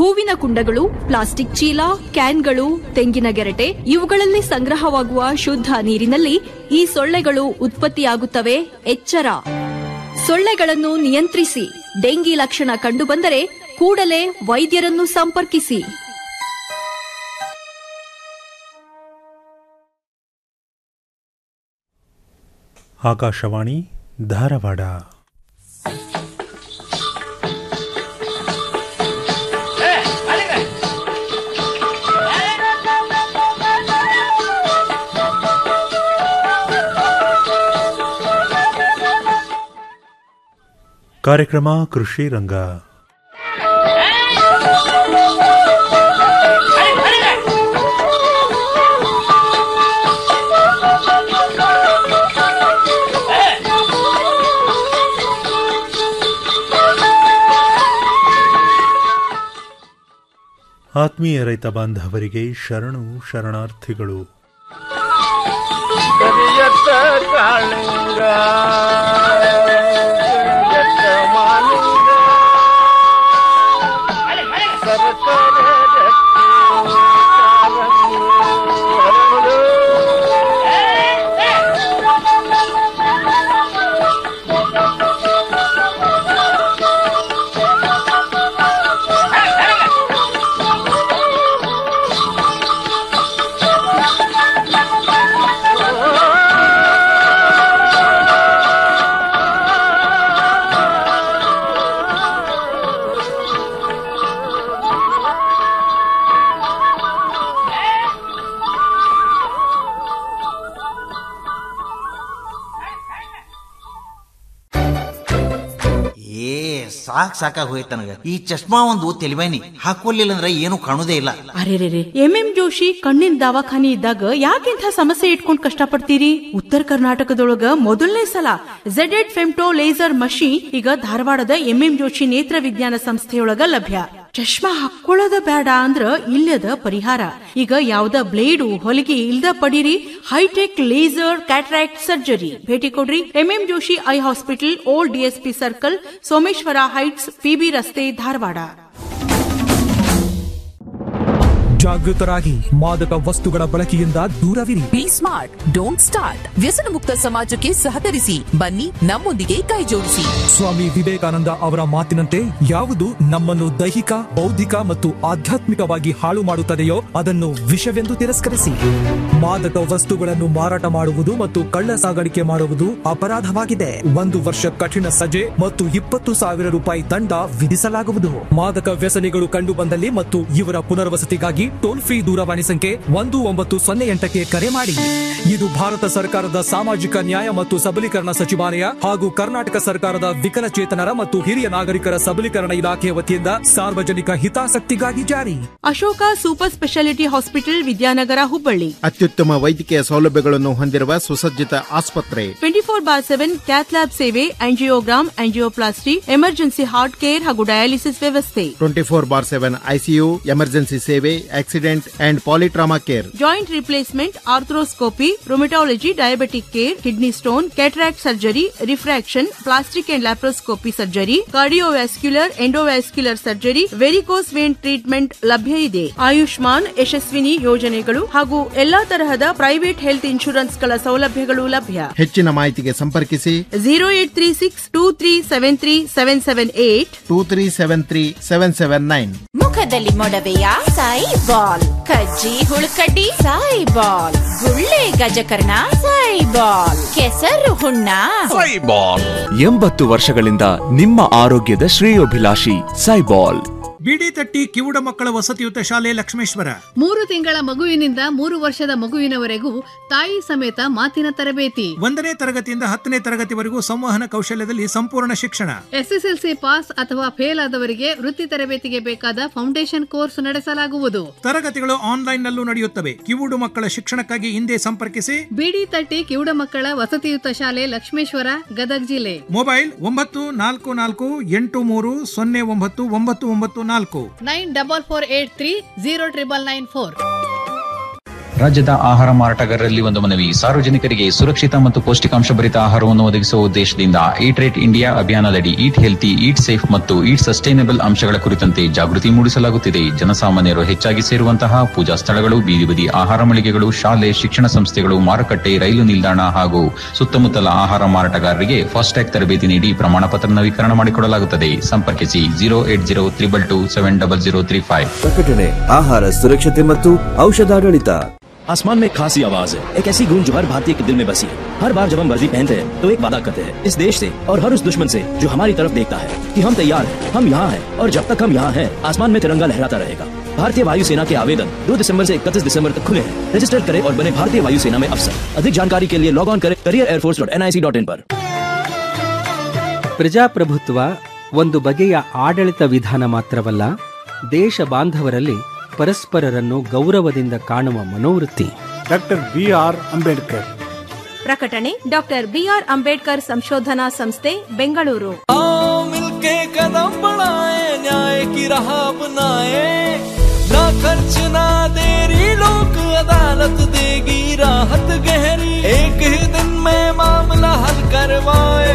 ಹೂವಿನ ಕುಂಡಗಳು ಪ್ಲಾಸ್ಟಿಕ್ ಚೀಲ ಕ್ಯಾನ್ಗಳು ತೆಂಗಿನ ಗೆರಟೆ ಇವುಗಳಲ್ಲಿ ಸಂಗ್ರಹವಾಗುವ ಶುದ್ಧ ನೀರಿನಲ್ಲಿ ಈ ಸೊಳ್ಳೆಗಳು ಉತ್ಪತ್ತಿಯಾಗುತ್ತವೆ ಎಚ್ಚರ ಸೊಳ್ಳೆಗಳನ್ನು ನಿಯಂತ್ರಿಸಿ ಡೆಂಗಿ ಲಕ್ಷಣ ಕಂಡುಬಂದರೆ ಕೂಡಲೇ ವೈದ್ಯರನ್ನು ಸಂಪರ್ಕಿಸಿ ಆಕಾಶವಾಣಿ ಧಾರವಾಡ ಕಾರ್ಯಕ್ರಮ ಕೃಷಿ ರಂಗ ಆತ್ಮೀಯ ರೈತ ಬಾಂಧವರಿಗೆ ಶರಣು ಶರಣಾರ್ಥಿಗಳು ಕರಿಯತ್ತ ಕಾಳಿಂಗ ಕರಿಯತ್ತ ಮಾಲಿಂಗ ಸರಸರ ರಕ್ತಿ ಕಾರಂಗು ಹರಳು. ಏ ಸಾಕ್ ಸಾಕಾಗ್ ಹೋಯ್ತು ನನಗ ಈ ಚಶ್ಮಾ ಒಂದು ತೆಲಿವೇನಿ ಹಾಕೊಲ್ಲಿಲ್ಲ ಅಂದ್ರೆ ಏನು ಕಾಣುದೇ ಇಲ್ಲ ಅರೆರೆರೆ ಎಂ ಎಂ ಜೋಶಿ ಕಣ್ಣಿನ ದವಾಖಾನಿ ಇದ್ದಾಗ ಯಾಕಿಂಥ ಸಮಸ್ಯೆ ಇಟ್ಕೊಂಡ್ ಕಷ್ಟಪಡ್ತೀರಿ ಉತ್ತರ ಕರ್ನಾಟಕದೊಳಗ ಮೊದಲನೇ ಸಲ zed ed femto laser machine ಈಗ ಧಾರವಾಡದ ಎಂ ಎಂ ಜೋಶಿ ನೇತ್ರ ವಿಜ್ಞಾನ ಸಂಸ್ಥೆಯೊಳಗ ಲಭ್ಯ ಚಶ್ಮಾ ಹಾಕೊಳ್ಳೋದ ಬೇಡ ಅಂದ್ರ ಇಲ್ಲದ ಪರಿಹಾರ ಈಗ ಯಾವ್ದ ಬ್ಲೇಡು ಹೊಲಿಗೆ ಇಲ್ದ ಪಡೀರಿ ಹೈಟೆಕ್ ಲೇಸರ್ ಕ್ಯಾಟ್ರಾಕ್ಟ್ ಸರ್ಜರಿ ಭೇಟಿ ಕೊಡ್ರಿ M M Joshi eye hospital old DSP circle Someshwar heights P B ರಸ್ತೆ ಧಾರವಾಡ ಜಾಗೃತರಾಗಿ ಮಾದಕ ವಸ್ತುಗಳ ಬಳಕೆಯಿಂದ ದೂರವಿರಿ ಬಿ ಸ್ಮಾರ್ಟ್ ಡೋಂಟ್ ಸ್ಟಾರ್ಟ್ ವ್ಯಸನ ಮುಕ್ತ ಸಮಾಜಕ್ಕೆ ಸಹಕರಿಸಿ ಬನ್ನಿ ನಮ್ಮೊಂದಿಗೆ ಕೈ ಜೋಡಿಸಿ ಸ್ವಾಮಿ ವಿವೇಕಾನಂದ ಅವರ ಮಾತಿನಂತೆ ಯಾವುದು ನಮ್ಮನ್ನು ದೈಹಿಕ ಬೌದ್ಧಿಕ ಮತ್ತು ಆಧ್ಯಾತ್ಮಿಕವಾಗಿ ಹಾಳು ಮಾಡುತ್ತದೆಯೋ ಅದನ್ನು ವಿಷವೆಂದು ತಿರಸ್ಕರಿಸಿ ಮಾದಕ ವಸ್ತುಗಳನ್ನು ಮಾರಾಟ ಮಾಡುವುದು ಮತ್ತು ಕಳ್ಳ ಸಾಗಾಣಿಕೆ ಮಾಡುವುದು ಅಪರಾಧವಾಗಿದೆ ಒಂದು ವರ್ಷ ಕಠಿಣ ಸಜೆ ಮತ್ತು ಇಪ್ಪತ್ತು ಸಾವಿರ ರೂಪಾಯಿ ದಂಡ ವಿಧಿಸಲಾಗುವುದು ಮಾದಕ ವ್ಯಸನಿಗಳು ಕಂಡು ಬಂದಲ್ಲಿ ಮತ್ತು ಇವರ ಪುನರ್ವಸತಿಗಾಗಿ ಟೋಲ್ ಫ್ರೀ ದೂರವಾಣಿ ಸಂಖ್ಯೆ ಒಂದು ಒಂಬತ್ತು ಸೊನ್ನೆ ಎಂಟಕ್ಕೆ ಕರೆ ಮಾಡಿ ಇದು ಭಾರತ ಸರ್ಕಾರದ ಸಾಮಾಜಿಕ ನ್ಯಾಯ ಮತ್ತು ಸಬಲೀಕರಣ ಸಚಿವಾಲಯ ಹಾಗೂ ಕರ್ನಾಟಕ ಸರ್ಕಾರದ ವಿಕಲಚೇತನರ ಮತ್ತು ಹಿರಿಯ ನಾಗರಿಕರ ಸಬಲೀಕರಣ ಇಲಾಖೆಯ ವತಿಯಿಂದ ಸಾರ್ವಜನಿಕ ಹಿತಾಸಕ್ತಿಗಾಗಿ ಜಾರಿ Ashoka super speciality hospital Vidyanagar Hubballi ಅತ್ಯುತ್ತಮ ವೈದ್ಯಕೀಯ ಸೌಲಭ್ಯಗಳನ್ನು ಹೊಂದಿರುವ ಸುಸಜ್ಜಿತ ಆಸ್ಪತ್ರೆ twenty four bar seven cath lab ಸೇವೆ angiogram angioplasty emergency heart care ಹಾಗೂ ಡಯಾಲಿಸಿಸ್ ವ್ಯವಸ್ಥೆ twenty four bar seven ICU emergency ಸೇವೆ accident and polytrauma care joint replacement arthroscopy rheumatology diabetic care kidney stone cataract surgery refraction plastic and laparoscopy surgery cardiovascular endovascular surgery varicose vein treatment ಲಭ್ಯ ಇದೆ ಆಯುಷ್ಮಾನ್ ಯಶಸ್ವಿನಿ ಯೋಜನೆಗಳು ಹಾಗೂ ಎಲ್ಲಾ ತರಹದ private health ಇನ್ಶೂರೆನ್ಸ್ಗಳ ಸೌಲಭ್ಯಗಳು ಲಭ್ಯ ಹೆಚ್ಚಿನ ಮಾಹಿತಿಗೆ ಸಂಪರ್ಕಿಸಿ zero eight three six two three seven three seven seven eight two three seven three seven seven nine ಮುಖದಲ್ಲಿ ಮೊಡವೆಯ ಸಾಯಿ ಬಾಲ್ ಕಜ್ಜಿ ಹುಳುಕಡ್ಡಿ ಸಾಯಿ ಬಾಲ್ ಗುಳ್ಳೆ ಗಜಕರ್ಣ ಸಾಯಿ ಬಾಲ್ ಕೆಸರು ಹುಣ್ಣ ಎಂಬತ್ತು ವರ್ಷಗಳಿಂದ ನಿಮ್ಮ ಆರೋಗ್ಯದ ಶ್ರೇಯೋಭಿಲಾಷಿ ಸೈಬಾಲ್ ಬಿಡಿ ತಟ್ಟಿ ಕಿವುಡ ಮಕ್ಕಳ ವಸತಿಯುತ ಶಾಲೆ ಲಕ್ಷ್ಮೇಶ್ವರ ಮೂರು ತಿಂಗಳ ಮಗುವಿನಿಂದ ಮೂರು ವರ್ಷದ ಮಗುವಿನವರೆಗೂ ತಾಯಿ ಸಮೇತ ಮಾತಿನ ತರಬೇತಿ ಒಂದನೇ ತರಗತಿಯಿಂದ ಹತ್ತನೇ ತರಗತಿವರೆಗೂ ಸಂವಹನ ಕೌಶಲ್ಯದಲ್ಲಿ ಸಂಪೂರ್ಣ ಶಿಕ್ಷಣ ಎಸ್ಎಸ್ಎಲ್ಸಿ ಪಾಸ್ ಅಥವಾ ಫೇಲ್ ಆದವರಿಗೆ ವೃತ್ತಿ ತರಬೇತಿಗೆ ಬೇಕಾದ ಫೌಂಡೇಶನ್ ಕೋರ್ಸ್ ನಡೆಸಲಾಗುವುದು ತರಗತಿಗಳು ಆನ್ಲೈನ್ ನಲ್ಲೂ ನಡೆಯುತ್ತವೆ ಕಿವುಡು ಮಕ್ಕಳ ಶಿಕ್ಷಣಕ್ಕಾಗಿ ಹಿಂದೆ ಸಂಪರ್ಕಿಸಿ ಬಿಡಿ ತಟ್ಟಿ ಕಿವುಡ ಮಕ್ಕಳ ವಸತಿಯುತ ಶಾಲೆ ಲಕ್ಷ್ಮೇಶ್ವರ ಗದಗ್ ಜಿಲ್ಲೆ ಮೊಬೈಲ್ ಒಂಬತ್ತು ನಾಲ್ಕು ನಾಲ್ಕು ಎಂಟು ಮೂರು ಸೊನ್ನೆ ಒಂಬತ್ತು ಒಂಬತ್ತು ಒಂಬತ್ತು ನಾಲ್ಕು nine double four eight three zero triple nine four ರಾಜ್ಯದ ಆಹಾರ ಮಾರಾಟಗಾರರಲ್ಲಿ ಒಂದು ಮನವಿ ಸಾರ್ವಜನಿಕರಿಗೆ ಸುರಕ್ಷಿತ ಮತ್ತು ಪೌಷ್ಟಿಕಾಂಶ ಭರಿತ ಆಹಾರವನ್ನು ಒದಗಿಸುವ ಉದ್ದೇಶದಿಂದ ಈಟ್ ರೇಟ್ ಇಂಡಿಯಾ ಅಭಿಯಾನದಡಿ ಈಟ್ ಹೆಲ್ತಿ ಈಟ್ ಸೇಫ್ ಮತ್ತು ಈಟ್ ಸಸ್ಟೈನಬಲ್ ಅಂಶಗಳ ಕುರಿತಂತೆ ಜಾಗೃತಿ ಮೂಡಿಸಲಾಗುತ್ತಿದೆ ಜನಸಾಮಾನ್ಯರು ಹೆಚ್ಚಾಗಿ ಸೇರುವಂತಹ ಪೂಜಾ ಸ್ಥಳಗಳು ಬೀದಿ ಬದಿ ಆಹಾರ ಮಳಿಗೆಗಳು ಶಾಲೆ ಶಿಕ್ಷಣ ಸಂಸ್ಥೆಗಳು ಮಾರುಕಟ್ಟೆ ರೈಲು ನಿಲ್ದಾಣ ಹಾಗೂ ಸುತ್ತಮುತ್ತಲ ಆಹಾರ ಮಾರಾಟಗಾರರಿಗೆ ಫಾಸ್ಟ್ಯಾಗ್ ತರಬೇತಿ ನೀಡಿ ಪ್ರಮಾಣ ಪತ್ರ ನವೀಕರಣ ಮಾಡಿಕೊಡಲಾಗುತ್ತದೆ ಸಂಪರ್ಕಿಸಿ zero eight zero triple two seven double zero three five ಪ್ರಕಟಣೆ ಆಹಾರ ಸುರಕ್ಷತೆ ಮತ್ತು ಔಷಧಾಡಳಿತ आसमान में खासी आवाज है एक ऐसी गूंज जो हर भारतीय के दिल में बसी है हर बार जब हम वर्दी पहनते हैं तो एक वादा करते हैं इस देश से और हर उस दुश्मन से जो हमारी तरफ देखता है कि हम तैयार हैं हम यहाँ हैं और जब तक हम यहाँ हैं आसमान में तिरंगा लहराता रहेगा भारतीय वायुसेना के आवेदन 2 दिसंबर से 31 दिसंबर तक खुले हैं रजिस्टर करें और बने भारतीय वायुसेना में अफसर अधिक जानकारी के लिए लॉग ऑन करें career airforce dot N I C dot in पर ಪ್ರಜಾಪ್ರಭುತ್ವ ಒಂದು ಬಗೆಯ ಆಡಳಿತ ವಿಧಾನ ಮಾತ್ರವಲ್ಲ ದೇಶ ಬಾಂಧವರಲ್ಲಿ ಪರಸ್ಪರರನ್ನು ಗೌರವದಿಂದ ಕಾಣುವ ಮನೋವೃತ್ತಿ ಡಾಕ್ಟರ್ ಬಿ ಆರ್ ಅಂಬೇಡ್ಕರ್ ಪ್ರಕಟಣೆ ಡಾಕ್ಟರ್ ಬಿಆರ್ ಅಂಬೇಡ್ಕರ್ ಸಂಶೋಧನಾ ಸಂಸ್ಥೆ ಬೆಂಗಳೂರು मिलके कदम बढ़ाए न्याय की राह अपनाए ना खर्च ना देरी लोक अदालत देगी राहत गहरी एक ही दिन में मामला हल करवाए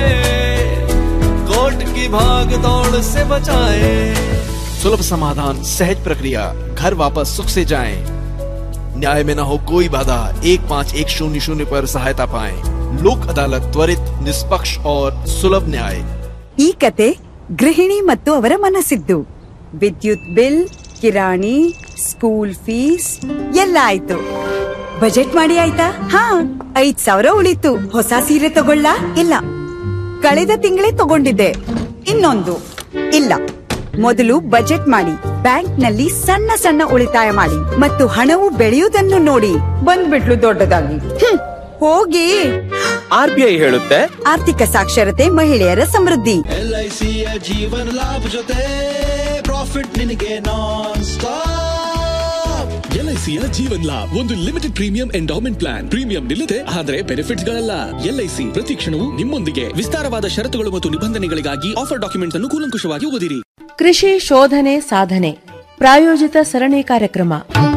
कोर्ट की भाग दौड़ से बचाए सुलभ समाधान सहज प्रक्रिया घर वापस सुख से जाएं। न्याय में न हो कोई बाधा एक पाँच एक शून्य शून्य पर सहायता पाएं। लोक अदालत त्वरित निष्पक्ष और सुलभ न्याय ಈ ಕತೆ ಗೃಹಿಣಿ ಮತ್ತು ಅವರ ಮನಸ್ಸಿದ್ದು ವಿದ್ಯುತ್ ಬಿಲ್ ಕಿರಾಣಿ ಸ್ಕೂಲ್ ಫೀಸ್ ಎಲ್ಲ ಆಯ್ತು ಬಜೆಟ್ ಮಾಡಿ ಆಯ್ತಾ ಹಾ ಐದ್ ಸಾವಿರ ಉಳಿತು ಹೊಸ ಸೀರೆ ತಗೊಳ್ಳ ಇಲ್ಲ ಕಳೆದ ತಿಂಗಳೇ ತಗೊಂಡಿದ್ದೆ ಇನ್ನೊಂದು ಇಲ್ಲ ಮೊದಲು ಬಜೆಟ್ ಮಾಡಿ ಬ್ಯಾಂಕ್ನಲ್ಲಿ ಸಣ್ಣ ಸಣ್ಣ ಉಳಿತಾಯ ಮಾಡಿ ಮತ್ತು ಹಣವು ಬೆಳೆಯುವುದನ್ನು ನೋಡಿ ಬಂದ್ಬಿಟ್ಲು ದೊಡ್ಡದಾಗಿ ಹ್ಮ್, ಹೋಗಿ ಆರ್ಬಿಐ ಹೇಳುತ್ತೆ ಆರ್ಥಿಕ ಸಾಕ್ಷರತೆ ಮಹಿಳೆಯರ ಸಮೃದ್ಧಿ ಎಲ್ಐಸಿಯ ಜೀವನ ಲಾಭ ಜೊತೆ ಪ್ರಾಫಿಟ್ ನಿನಗೆ ನಾನ್ ಸ್ಟಾಪ್ ಎಲ್ಐಸಿಯ ಜೀವನ್ ಲಾಭ್ ಒಂದು limited premium endowment plan premium ನಿಲ್ಲದೆ ಆದರೆ ಬೆನಿಫಿಟ್ಸ್ ಗಳಲ್ಲ ಎಲ್ಐಸಿ ಪ್ರತಿ ಕ್ಷಣವೂ ನಿಮ್ಮೊಂದಿಗೆ ವಿಸ್ತಾರವಾದ ಷರತ್ತುಗಳು ಮತ್ತು ನಿಬಂಧನೆಗಳಿಗಾಗಿ ಆಫರ್ ಡಾಕ್ಯುಮೆಂಟ್ಸ್ ಅನ್ನು ಕೂಲಂಕುಷವಾಗಿ ಓದಿರಿ ಕೃಷಿ ಶೋಧನೆ ಸಾಧನೆ ಪ್ರಾಯೋಜಿತ ಸರಣಿ ಕಾರ್ಯಕ್ರಮ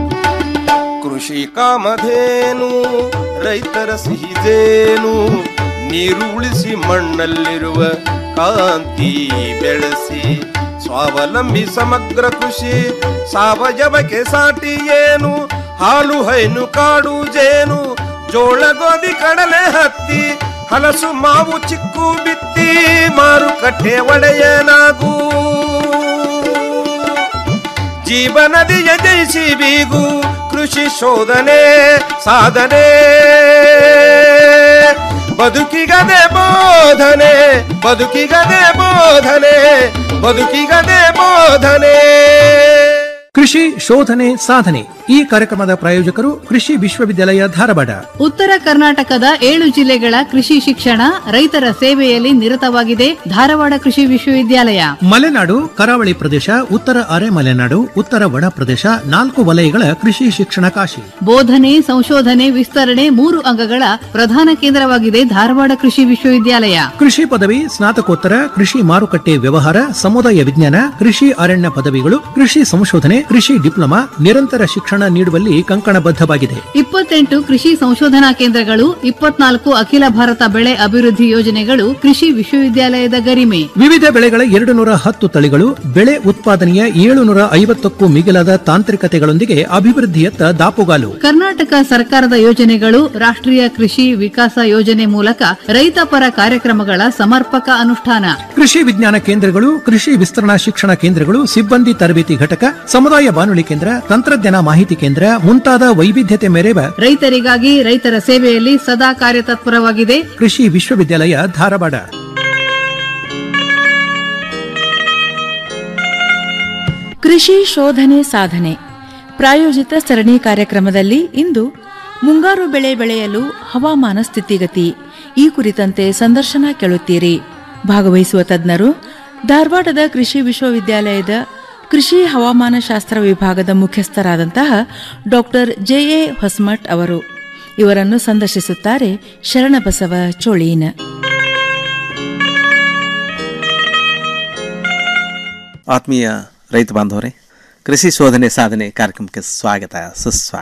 ಕೃಷಿ ಕಾಮಧೇನು ರೈತರ ಸಿಹಿದೇನು ನೀರು ಉಳಿಸಿ ಮಣ್ಣಲ್ಲಿರುವ ಕಾಂತಿ ಬೆಳೆಸಿ ಸ್ವಾವಲಂಬಿ ಸಮಗ್ರ ಕೃಷಿ ಸಾವಯವಕ್ಕೆ ಸಾಟಿ ಏನು ಹಾಲು ಹೈನು ಕಾಡು ಜೇನು ಜೋಳ ಗೋಧಿ ಕಡಲೆ ಹತ್ತಿ ಹಲಸು ಮಾವು ಚಿಕ್ಕು ಬಿತ್ತಿ ಮಾರುಕಟ್ಟೆ ಒಡೆಯನಾಗೂ ಜೀವನದಿಯ ಜಯಿಸಿ ಬೀಗು ಕೃಷಿ ಶೋಧನೆ ಸಾಧನೆ ಬದುಕಿಗದೆ ಬೋಧನೆ ಬದುಕಿಗದೆ ಬೋಧನೆ ಬದುಕಿಗದೆ ಬೋಧನೆ ಕೃಷಿ ಶೋಧನೆ ಸಾಧನೆ ಈ ಕಾರ್ಯಕ್ರಮದ ಪ್ರಾಯೋಜಕರು ಕೃಷಿ ವಿಶ್ವವಿದ್ಯಾಲಯ ಧಾರವಾಡ ಉತ್ತರ ಕರ್ನಾಟಕದ ಏಳು ಜಿಲ್ಲೆಗಳ ಕೃಷಿ ಶಿಕ್ಷಣ ರೈತರ ಸೇವೆಯಲ್ಲಿ ನಿರತವಾಗಿದೆ ಧಾರವಾಡ ಕೃಷಿ ವಿಶ್ವವಿದ್ಯಾಲಯ ಮಲೆನಾಡು ಕರಾವಳಿ ಪ್ರದೇಶ ಉತ್ತರ ಅರೆ ಮಲೆನಾಡು ಉತ್ತರ ಒಣ ಪ್ರದೇಶ ನಾಲ್ಕು ವಲಯಗಳ ಕೃಷಿ ಶಿಕ್ಷಣ ಕಾಶಿ ಬೋಧನೆ ಸಂಶೋಧನೆ ವಿಸ್ತರಣೆ ಮೂರು ಅಂಗಗಳ ಪ್ರಧಾನ ಕೇಂದ್ರವಾಗಿದೆ ಧಾರವಾಡ ಕೃಷಿ ವಿಶ್ವವಿದ್ಯಾಲಯ ಕೃಷಿ ಪದವಿ ಸ್ನಾತಕೋತ್ತರ ಕೃಷಿ ಮಾರುಕಟ್ಟೆ ವ್ಯವಹಾರ ಸಮುದಾಯ ವಿಜ್ಞಾನ ಕೃಷಿ ಅರಣ್ಯ ಪದವಿಗಳು ಕೃಷಿ ಸಂಶೋಧನೆ ಕೃಷಿ ಡಿಪ್ಲೊಮಾ ನಿರಂತರ ಶಿಕ್ಷಣ ನೀಡುವಲ್ಲಿ ಕಂಕಣಬದ್ಧವಾಗಿದೆ ಇಪ್ಪತ್ತೆಂಟು ಕೃಷಿ ಸಂಶೋಧನಾ ಕೇಂದ್ರಗಳು ಇಪ್ಪತ್ನಾಲ್ಕು ಅಖಿಲ ಭಾರತ ಬೆಳೆ ಅಭಿವೃದ್ಧಿ ಯೋಜನೆಗಳು ಕೃಷಿ ವಿಶ್ವವಿದ್ಯಾಲಯದ ಗರಿಮೆ ವಿವಿಧ ಬೆಳೆಗಳ ಎರಡು ನೂರ ಹತ್ತು ತಳಿಗಳು ಬೆಳೆ ಉತ್ಪಾದನೆಯ ಏಳುನೂರ ಐವತ್ತಕ್ಕೂ ಮಿಗಿಲಾದ ತಾಂತ್ರಿಕತೆಗಳೊಂದಿಗೆ ಅಭಿವೃದ್ಧಿಯತ್ತ ದಾಪುಗಾಲು ಕರ್ನಾಟಕ ಸರ್ಕಾರದ ಯೋಜನೆಗಳು ರಾಷ್ಟ್ರೀಯ ಕೃಷಿ ವಿಕಾಸ ಯೋಜನೆ ಮೂಲಕ ರೈತಪರ ಕಾರ್ಯಕ್ರಮಗಳ ಸಮರ್ಪಕ ಅನುಷ್ಠಾನ ಕೃಷಿ ವಿಜ್ಞಾನ ಕೇಂದ್ರಗಳು ಕೃಷಿ ವಿಸ್ತರಣಾ ಶಿಕ್ಷಣ ಕೇಂದ್ರಗಳು ಸಿಬ್ಬಂದಿ ತರಬೇತಿ ಘಟಕ ಸಮುದಾಯ ಬಾನುಲಿ ಕೇಂದ್ರ ತಂತ್ರಜ್ಞಾನ ಮಾಹಿತಿ ಕೇಂದ್ರ ಮುಂತಾದ ವೈವಿಧ್ಯತೆ ಮೆರೆವ ರೈತರಿಗಾಗಿ ರೈತರ ಸೇವೆಯಲ್ಲಿ ಸದಾ ಕಾರ್ಯತತ್ಪರವಾಗಿದೆ ಕೃಷಿ ವಿಶ್ವವಿದ್ಯಾಲಯ ಧಾರವಾಡ ಕೃಷಿ ಶೋಧನೆ ಸಾಧನೆ ಪ್ರಾಯೋಜಿತ ಸರಣಿ ಕಾರ್ಯಕ್ರಮದಲ್ಲಿ ಇಂದು ಮುಂಗಾರು ಬೆಳೆ ಬೆಳೆಯಲು ಹವಾಮಾನ ಸ್ಥಿತಿಗತಿ ಈ ಕುರಿತಂತೆ ಸಂದರ್ಶನ ಕೇಳುತ್ತೀರಿ ಭಾಗವಹಿಸುವ ತಜ್ಞರು ಧಾರವಾಡದ ಕೃಷಿ ವಿಶ್ವವಿದ್ಯಾಲಯದ ಕೃಷಿ ಹವಾಮಾನ ಶಾಸ್ತ್ರ ವಿಭಾಗದ ಮುಖ್ಯಸ್ಥರಾದಂತಹ ಡಾಕ್ಟರ್ ಜೆಎ ಹೊಸ್ಮಠ್ ಅವರು ಇವರನ್ನು ಸಂದರ್ಶಿಸುತ್ತಾರೆ ಶರಣಬಸವ ಚೋಳೀನ್ ಆತ್ಮೀಯ ರೈತ ಬಾಂಧವರೇ ಕೃಷಿ ಶೋಧನೆ ಸಾಧನೆ ಕಾರ್ಯಕ್ರಮಕ್ಕೆ ಸ್ವಾಗತ ಸುಸ್ವಾಗತ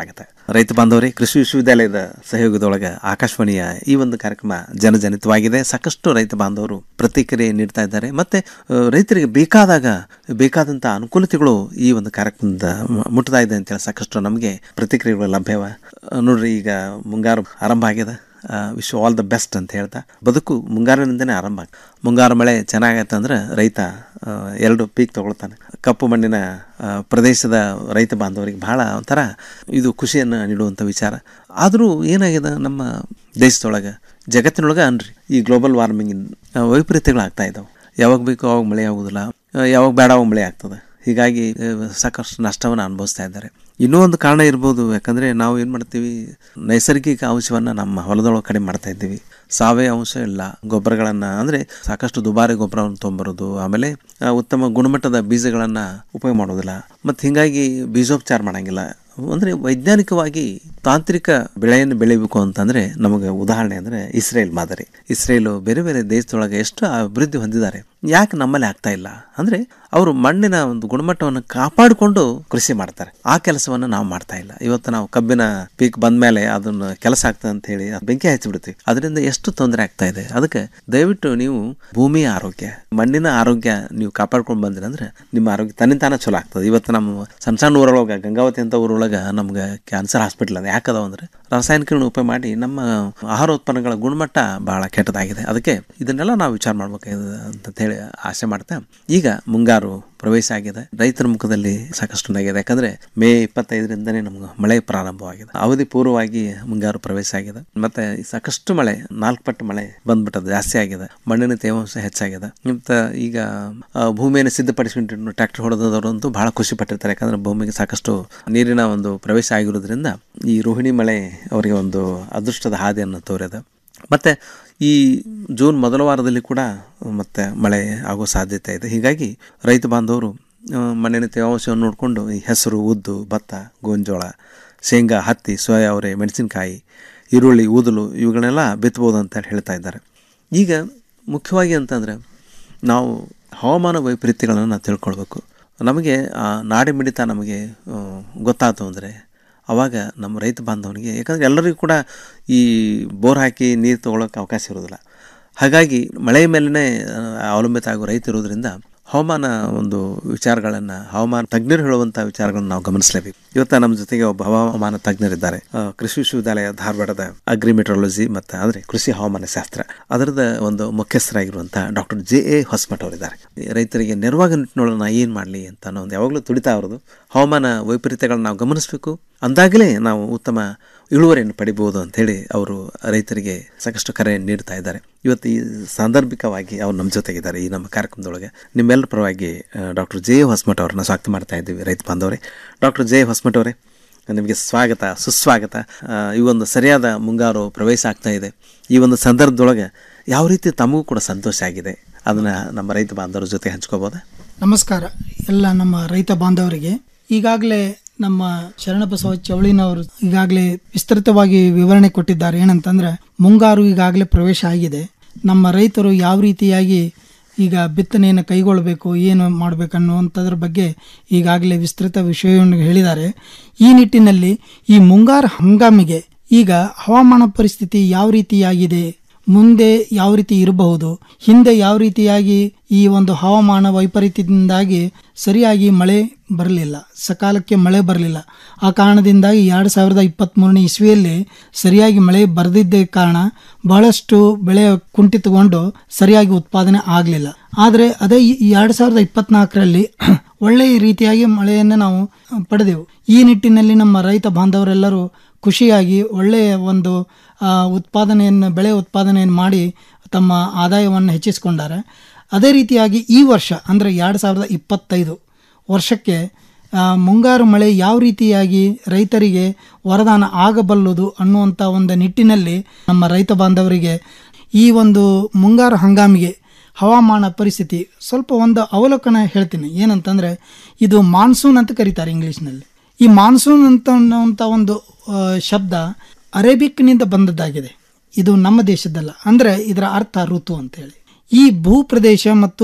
ರೈತ ಬಾಂಧವರೇ ಕೃಷಿ ವಿಶ್ವವಿದ್ಯಾಲಯದ ಸಹಯೋಗದೊಳಗೆ ಆಕಾಶವಾಣಿಯ ಈ ಒಂದು ಕಾರ್ಯಕ್ರಮ ಜನಜನಿತವಾಗಿದೆ ಸಾಕಷ್ಟು ರೈತ ಬಾಂಧವರು ಪ್ರತಿಕ್ರಿಯೆ ನೀಡ್ತಾ ಇದ್ದಾರೆ ಮತ್ತೆ ಆ, ರೈತರಿಗೆ ಬೇಕಾದಾಗ ಬೇಕಾದಂಥ ಅನುಕೂಲತೆಗಳು ಈ ಒಂದು ಕಾರ್ಯಕ್ರಮದ ಮ- ಮುಟ್ತಾ ಇದೆ ಅಂತೇಳಿ ಸಾಕಷ್ಟು ನಮಗೆ ಪ್ರತಿಕ್ರಿಯೆಗಳು ಲಭ್ಯವ ಆ, ನೋಡ್ರಿ ಈಗ ಮುಂಗಾರು ಆರಂಭ ಆಗಿದೆ ವಿಶ್ ಆಲ್ ದ ಬೆಸ್ಟ್ ಅಂತ ಹೇಳ್ತಾ ಬದುಕು ಮುಂಗಾರಿನಿಂದನೇ ಆರಂಭ ಆಗ್- ಮುಂಗಾರು ಮಳೆ ಚೆನ್ನಾಗೈತೆ ಅಂದ್ರೆ ರೈತ ಆ, ಎರಡು ಪೀಕ್ ತಗೊಳ್ತಾನೆ ಕಪ್ಪು ಮಣ್ಣಿನ ಆ, ಪ್ರದೇಶದ ರೈತ ಬಾಂಧವರಿಗೆ ಬಹಳ ಒಂಥರ ಇದು ಖುಷಿಯನ್ನು ನೀಡುವಂಥ ವಿಚಾರ ಆದರೂ ಏನಾಗಿದೆ ನಮ್ಮ ದೇಶದೊಳಗೆ ಜಗತ್ತಿನೊಳಗೆ ಅನ್ರಿ ಈ ಗ್ಲೋಬಲ್ ವಾರ್ಮಿಂಗ್ ವೈಪರೀತ್ಯಗಳಾಗ್ತಾ ಇದ್ದಾವೆ ಯಾವಾಗ ಬೇಕು ಅವಾಗ ಮಳೆ ಆಗೋದಿಲ್ಲ ಆ, ಯಾವಾಗ ಬೇಡ ಅವಾಗ ಮಳೆ ಆಗ್ತದೆ ಹೀಗಾಗಿ ಆ, ಸಾಕಷ್ಟು ನಷ್ಟವನ್ನು ಅನುಭವಿಸ್ತಾ ಇದ್ದಾರೆ ಇನ್ನೂ ಒಂದು ಕಾರಣ ಇರ್ಬೋದು ಯಾಕಂದರೆ ನಾವು ಏನು ಮಾಡ್ತೀವಿ ನೈಸರ್ಗಿಕ ಅಂಶವನ್ನು ನಮ್ಮ ಹೊಲದೊಳಗೆ ಕಡಿಮೆ ಮಾಡ್ತಾ ಇದ್ದೀವಿ ಸಾವಯವ ಅಂಶ ಇಲ್ಲ ಗೊಬ್ಬರಗಳನ್ನು ಅಂದರೆ ಸಾಕಷ್ಟು ದುಬಾರಿ ಗೊಬ್ಬರವನ್ನು ತೊಗೊಂಬರೋದು ಆಮೇಲೆ ಆ, ಉತ್ತಮ ಗುಣಮಟ್ಟದ ಬೀಜಗಳನ್ನು ಉಪಯೋಗ ಮಾಡೋದಿಲ್ಲ ಮತ್ತು ಹೀಗಾಗಿ ಬೀಜೋಪಚಾರ ಮಾಡೋಂಗಿಲ್ಲ ಅಂದರೆ ವೈಜ್ಞಾನಿಕವಾಗಿ ತಾಂತ್ರಿಕ ಬೆಳೆಯನ್ನು ಬೆಳಿಬೇಕು ಅಂತಂದರೆ ನಮಗೆ ಉದಾಹರಣೆ ಅಂದರೆ ಇಸ್ರೇಲ್ ಮಾದರಿ ಇಸ್ರೇಲು ಬೇರೆ ಬೇರೆ ದೇಶದೊಳಗೆ ಎಷ್ಟು ಅಭಿವೃದ್ಧಿ ಹೊಂದಿದ್ದಾರೆ ಯಾಕೆ ನಮ್ಮಲ್ಲಿ ಆಗ್ತಾ ಇಲ್ಲ ಅಂದರೆ ಅವರು ಮಣ್ಣಿನ ಒಂದು ಗುಣಮಟ್ಟವನ್ನು ಕಾಪಾಡಿಕೊಂಡು ಕೃಷಿ ಮಾಡ್ತಾರೆ ಆ ಕೆಲಸವನ್ನು ನಾವು ಮಾಡ್ತಾ ಇಲ್ಲ ಇವತ್ತು ನಾವು ಕಬ್ಬಿನ ಪೀಕ್ ಬಂದ ಮೇಲೆ ಅದನ್ನು ಕೆಲಸ ಆಗ್ತದೆ ಅಂತ ಹೇಳಿ ಅದ್ ಬೆಂಕಿ ಹಚ್ಚಿಬಿಡ್ತೀವಿ ಅದರಿಂದ ಎಷ್ಟು ತೊಂದರೆ ಆಗ್ತಾ ಇದೆ ಅದಕ್ಕೆ ದಯವಿಟ್ಟು ನೀವು ಭೂಮಿಯ ಆರೋಗ್ಯ ಮಣ್ಣಿನ ಆರೋಗ್ಯ ನೀವು ಕಾಪಾಡ್ಕೊಂಡು ಬಂದ್ರಿ ಅಂದ್ರೆ ನಿಮ್ಮ ಆರೋಗ್ಯ ತನ್ನಿಂತಾನ ಚಲೋ ಆಗ್ತದೆ ಇವತ್ತು ನಮ್ಮ ಸಣ್ಣ ಸಣ್ಣ ಊರೊಳಗೆ ಗಂಗಾವತಿ ಅಂತ ಊರೊಳಗೆ ನಮ್ಗೆ ಕ್ಯಾನ್ಸರ್ ಹಾಸ್ಪಿಟಲ್ ಅದ ಯಾಕದಾವ ಅಂದ್ರೆ ರಾಸಾಯನಿಕಗಳನ್ನ ಉಪಯೋಗ ಮಾಡಿ ನಮ್ಮ ಆಹಾರ ಉತ್ಪನ್ನಗಳ ಗುಣಮಟ್ಟ ಬಹಳ ಕೆಟ್ಟದಾಗಿದೆ ಅದಕ್ಕೆ ಇದನ್ನೆಲ್ಲ ನಾವು ವಿಚಾರ ಮಾಡ್ಬೇಕಾಗಿದೆ ಅಂತ ಹೇಳಿ ಆಸೆ ಮಾಡ್ತಾ ಈಗ ಮುಂಗಾರು ಪ್ರವೇಶ ಆಗಿದೆ ರೈತರ ಮುಖದಲ್ಲಿ ಸಾಕಷ್ಟು ನಗಿದೆ ಯಾಕಂದ್ರೆ ಮೇ ಇಪ್ಪತ್ತೈದರಿಂದನೇ ನಮ್ಗೆ ಮಳೆ ಪ್ರಾರಂಭವಾಗಿದೆ ಅವಧಿ ಪೂರ್ವವಾಗಿ ಮುಂಗಾರು ಪ್ರವೇಶ ಆಗಿದೆ ಮತ್ತೆ ಸಾಕಷ್ಟು ಮಳೆ ನಾಲ್ಕು ಪಟ್ಟು ಮಳೆ ಬಂದ್ಬಿಟ್ಟದ ಜಾಸ್ತಿ ಆಗಿದೆ ಮಣ್ಣಿನ ತೇವಾಂಶ ಹೆಚ್ಚಾಗಿದೆ ಮತ್ತು ಈಗ ಆ, ಭೂಮಿಯನ್ನು ಸಿದ್ಧಪಡಿಸಿಕೊಂಡು ಟ್ರ್ಯಾಕ್ಟರ್ ಹೊಡೆದವರಂತೂ ಬಹಳ ಖುಷಿ ಪಟ್ಟಿರ್ತಾರೆ ಯಾಕಂದ್ರೆ ಭೂಮಿಗೆ ಸಾಕಷ್ಟು ನೀರಿನ ಒಂದು ಪ್ರವೇಶ ಆಗಿರೋದ್ರಿಂದ ಈ ರೋಹಿಣಿ ಮಳೆ ಅವರಿಗೆ ಒಂದು ಅದೃಷ್ಟದ ಹಾದಿಯನ್ನು ತೋರಿದೆ ಮತ್ತು ಈ ಜೂನ್ ಮೊದಲ ವಾರದಲ್ಲಿ ಕೂಡ ಮತ್ತೆ ಮಳೆ ಆಗೋ ಸಾಧ್ಯತೆ ಇದೆ ಹೀಗಾಗಿ ರೈತ ಬಾಂಧವರು ಆ, ಮಣ್ಣಿನ ತೇವಾಂಶವನ್ನು ನೋಡಿಕೊಂಡು ಈ ಹೆಸರು ಉದ್ದು ಭತ್ತ ಗೋಂಜೋಳ ಶೇಂಗಾ ಹತ್ತಿ ಸೋಯಾ ಅವರೆ ಮೆಣಸಿನಕಾಯಿ ಈರುಳ್ಳಿ ಊದಲು ಇವುಗಳನ್ನೆಲ್ಲ ಬಿತ್ತಬೋದು ಅಂತ ಹೇಳ್ತಾ ಇದ್ದಾರೆ ಈಗ ಮುಖ್ಯವಾಗಿ ಅಂತಂದರೆ ನಾವು ಹವಾಮಾನ ವೈಪರೀತ್ಯಗಳನ್ನು ನಾವು ತಿಳ್ಕೊಳ್ಬೇಕು ನಮಗೆ ಆ ನಾಡಿ ಮಿಡಿತ ನಮಗೆ ಆ, ಗೊತ್ತಾಯ್ತು ಅಂದರೆ ಆವಾಗ ನಮ್ಮ ರೈತ ಬಾಂಧವನಿಗೆ ಯಾಕಂದರೆ ಎಲ್ಲರಿಗೂ ಕೂಡ ಈ ಬೋರ್ ಹಾಕಿ ನೀರು ತೊಗೊಳಕ್ಕೆ ಅವಕಾಶ ಇರೋದಿಲ್ಲ ಹಾಗಾಗಿ ಮಳೆ ಮೇಲೇ ಅವಲಂಬಿತ ಆಗೋ ರೈತ ಇರೋದ್ರಿಂದ ಹವಾಮಾನ ಒಂದು ವಿಚಾರಗಳನ್ನು ಹವಾಮಾನ ತಜ್ಞರು ಹೇಳುವಂಥ ವಿಚಾರಗಳನ್ನು ನಾವು ಗಮನಿಸಲೇಬೇಕು ಇವತ್ತು ನಮ್ಮ ಜೊತೆಗೆ ಒಬ್ಬ ಹವಾಮಾನ ತಜ್ಞರಿದ್ದಾರೆ ಆ, ಕೃಷಿ ವಿಶ್ವವಿದ್ಯಾಲಯ ಧಾರವಾಡದ ಅಗ್ರಿಮೆಟ್ರಾಲಜಿ ಮತ್ತು ಅಂದರೆ ಕೃಷಿ ಹವಾಮಾನ ಶಾಸ್ತ್ರ ಅದರದ ಒಂದು ಮುಖ್ಯಸ್ಥರಾಗಿರುವಂಥ ಡಾಕ್ಟರ್ ಜೆ ಎ ಹೊಸಮಠ ಅವರಿದ್ದಾರೆ ರೈತರಿಗೆ ನೆರವಾಗ ನಿಟ್ಟಿನೊಳಗೆ ನಾ ಏನು ಮಾಡಲಿ ಅಂತ ಅನ್ನೋ ಒಂದು ಯಾವಾಗಲೂ ತುಡಿತಾ ಅವ್ರದ್ದು ಹವಾಮಾನ ವೈಪರೀತ್ಯಗಳನ್ನ ನಾವು ಗಮನಿಸಬೇಕು ಅಂದಾಗಲೇ ನಾವು ಉತ್ತಮ ಇಳುವರಿಯನ್ನು ಪಡಿಬಹುದು ಅಂತೇಳಿ ಅವರು ರೈತರಿಗೆ ಸಾಕಷ್ಟು ಕರೆ ನೀಡ್ತಾ ಇದ್ದಾರೆ ಇವತ್ತು ಈ ಸಾಂದರ್ಭಿಕವಾಗಿ ಅವ್ರು ನಮ್ಮ ಜೊತೆಗಿದ್ದಾರೆ ಈ ನಮ್ಮ ಕಾರ್ಯಕ್ರಮದೊಳಗೆ ನಿಮ್ಮೆಲ್ಲರ ಪರವಾಗಿ ಡಾಕ್ಟರ್ ಜೆ ಹೊಸಮಠ ಅವ್ರನ್ನ ಸ್ವಾಗತ ಮಾಡ್ತಾ ಇದ್ದೀವಿ ರೈತ ಬಾಂಧವರೇ ಡಾಕ್ಟರ್ ಜೆ ಹೊಸಮಠ ಅವರೇ ನಿಮಗೆ ಸ್ವಾಗತ ಸುಸ್ವಾಗತ ಆ, ಈ ಒಂದು ಸರಿಯಾದ ಮುಂಗಾರು ಪ್ರವೇಶ ಆಗ್ತಾ ಇದೆ ಈ ಒಂದು ಸಂದರ್ಭದೊಳಗೆ ಯಾವ ರೀತಿ ತಮಗೂ ಕೂಡ ಸಂತೋಷ ಆಗಿದೆ ಅದನ್ನು ನಮ್ಮ ರೈತ ಬಾಂಧವರ ಜೊತೆ ಹಂಚ್ಕೋಬೋದಾ ನಮಸ್ಕಾರ ಎಲ್ಲ ನಮ್ಮ ರೈತ ಬಾಂಧವರಿಗೆ ಈಗಾಗಲೇ ನಮ್ಮ ಶರಣಬಸವ ಚವಳಿನವರು ಈಗಾಗಲೇ ವಿಸ್ತೃತವಾಗಿ ವಿವರಣೆ ಕೊಟ್ಟಿದ್ದಾರೆ ಏನಂತಂದ್ರೆ ಮುಂಗಾರು ಈಗಾಗಲೇ ಪ್ರವೇಶ ಆಗಿದೆ ನಮ್ಮ ರೈತರು ಯಾವ ರೀತಿಯಾಗಿ ಈಗ ಬಿತ್ತನೆಯನ್ನು ಕೈಗೊಳ್ಳಬೇಕು ಏನು ಮಾಡಬೇಕು ಅನ್ನುವಂಥದ್ರ ಬಗ್ಗೆ ಈಗಾಗಲೇ ವಿಸ್ತೃತ ವಿಷಯವನ್ನು ಹೇಳಿದ್ದಾರೆ ಈ ನಿಟ್ಟಿನಲ್ಲಿ ಈ ಮುಂಗಾರು ಹಂಗಾಮಿಗೆ ಈಗ ಹವಾಮಾನ ಪರಿಸ್ಥಿತಿ ಯಾವ ರೀತಿಯಾಗಿದೆ ಮುಂದೆ ಯಾವ ರೀತಿ ಇರಬಹುದು ಹಿಂದೆ ಯಾವ ರೀತಿಯಾಗಿ ಈ ಒಂದು ಹವಾಮಾನ ವೈಪರೀತ್ಯದಿಂದಾಗಿ ಸರಿಯಾಗಿ ಮಳೆ ಬರಲಿಲ್ಲ ಸಕಾಲಕ್ಕೆ ಮಳೆ ಬರಲಿಲ್ಲ ಆ ಕಾರಣದಿಂದಾಗಿ ಎರಡು ಸಾವಿರದ ಇಪ್ಪತ್ತ್ಮೂರನೇ ಇಸ್ವಿಯಲ್ಲಿ ಸರಿಯಾಗಿ ಮಳೆ ಬರದಿದ್ದ ಕಾರಣ ಬಹಳಷ್ಟು ಬೆಳೆ ಕುಂಠಿತಗೊಂಡು ಸರಿಯಾಗಿ ಉತ್ಪಾದನೆ ಆಗಲಿಲ್ಲ ಆದರೆ ಅದೇ ಈ ಎರಡು ಸಾವಿರದ ಇಪ್ಪತ್ನಾಲ್ಕರಲ್ಲಿ ಒಳ್ಳೆಯ ರೀತಿಯಾಗಿ ಮಳೆಯನ್ನು ನಾವು ಪಡೆದೆವು ಈ ನಿಟ್ಟಿನಲ್ಲಿ ನಮ್ಮ ರೈತ ಬಾಂಧವರೆಲ್ಲರೂ ಖುಷಿಯಾಗಿ ಒಳ್ಳೆಯ ಒಂದು ಆ, ಉತ್ಪಾದನೆಯನ್ನು ಬೆಳೆ ಉತ್ಪಾದನೆಯನ್ನು ಮಾಡಿ ತಮ್ಮ ಆದಾಯವನ್ನು ಹೆಚ್ಚಿಸಿಕೊಂಡಾರೆ ಅದೇ ರೀತಿಯಾಗಿ ಈ ವರ್ಷ ಅಂದರೆ ಎರಡು ಸಾವಿರದ ಇಪ್ಪತ್ತೈದು ವರ್ಷಕ್ಕೆ ಆ, ಮುಂಗಾರು ಮಳೆ ಯಾವ ರೀತಿಯಾಗಿ ರೈತರಿಗೆ ವರದಾನ ಆಗಬಲ್ಲದು ಅನ್ನುವಂಥ ಒಂದು ನಿಟ್ಟಿನಲ್ಲಿ ನಮ್ಮ ರೈತ ಬಾಂಧವರಿಗೆ ಈ ಒಂದು ಮುಂಗಾರು ಹಂಗಾಮಿಗೆ ಹವಾಮಾನ ಪರಿಸ್ಥಿತಿ ಸ್ವಲ್ಪ ಒಂದು ಅವಲೋಕನ ಹೇಳ್ತೀನಿ ಏನಂತಂದರೆ ಇದು ಮಾನ್ಸೂನ್ ಅಂತ ಕರೀತಾರೆ ಇಂಗ್ಲೀಷ್ನಲ್ಲಿ ಈ ಮಾನ್ಸೂನ್ ಅಂತ ಅನ್ನುವಂಥ ಒಂದು ಆ, ಶಬ್ದ ಅರೇಬಿಕ್ನಿಂದ ಬಂದದ್ದಾಗಿದೆ ಇದು ನಮ್ಮ ದೇಶದ್ದಲ್ಲ ಅಂದರೆ ಇದರ ಅರ್ಥ ಋತು ಅಂತೇಳಿ ಈ ಭೂ ಪ್ರದೇಶ ಮತ್ತು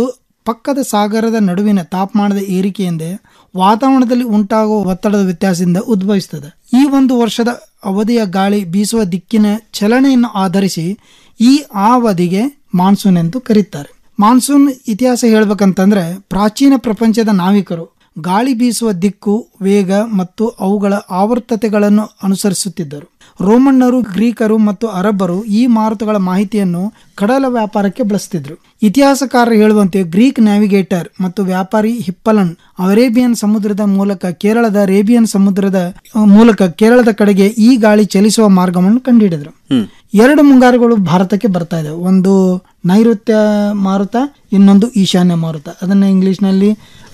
ಪಕ್ಕದ ಸಾಗರದ ನಡುವಿನ ತಾಪಮಾನದ ಏರಿಕೆಯಿಂದ ವಾತಾವರಣದಲ್ಲಿ ಉಂಟಾಗುವ ಒತ್ತಡದ ವ್ಯತ್ಯಾಸದಿಂದ ಉದ್ಭವಿಸುತ್ತದೆ ಈ ಒಂದು ವರ್ಷದ ಅವಧಿಯ ಗಾಳಿ ಬೀಸುವ ದಿಕ್ಕಿನ ಚಲನೆಯನ್ನು ಆಧರಿಸಿ ಈ ಅವಧಿಗೆ ಮಾನ್ಸೂನ್ ಎಂದು ಕರೀತಾರೆ ಮಾನ್ಸೂನ್ ಇತಿಹಾಸ ಹೇಳ್ಬೇಕಂತಂದ್ರೆ ಪ್ರಾಚೀನ ಪ್ರಪಂಚದ ನಾವಿಕರು ಗಾಳಿ ಬೀಸುವ ದಿಕ್ಕು ವೇಗ ಮತ್ತು ಅವುಗಳ ಆವರ್ತತೆಗಳನ್ನು ಅನುಸರಿಸುತ್ತಿದ್ದರು ರೋಮನ್ನರು ಗ್ರೀಕರು ಮತ್ತು ಅರಬ್ಬರು ಈ ಮಾರುತಗಳ ಮಾಹಿತಿಯನ್ನು ಕಡಲ ವ್ಯಾಪಾರಕ್ಕೆ ಬಳಸ್ತಿದ್ರು ಇತಿಹಾಸಕಾರರು ಹೇಳುವಂತೆ ಗ್ರೀಕ್ ನ್ಯಾವಿಗೇಟರ್ ಮತ್ತು ವ್ಯಾಪಾರಿ ಹಿಪ್ಪಲನ್ ಅರೇಬಿಯನ್ ಸಮುದ್ರದ ಮೂಲಕ ಕೇರಳದ ಅರೇಬಿಯನ್ ಸಮುದ್ರದ ಆ, ಮೂಲಕ ಕೇರಳದ ಕಡೆಗೆ ಈ ಗಾಳಿ ಚಲಿಸುವ ಮಾರ್ಗವನ್ನು ಕಂಡುಹಿಡಿದರು ಎರಡು ಮುಂಗಾರುಗಳು ಭಾರತಕ್ಕೆ ಬರ್ತಾ ಇದೆ ಒಂದು ನೈಋತ್ಯ ಮಾರುತ ಇನ್ನೊಂದು ಈಶಾನ್ಯ ಮಾರುತ ಅದನ್ನು ಇಂಗ್ಲೀಷ್ನಲ್ಲಿ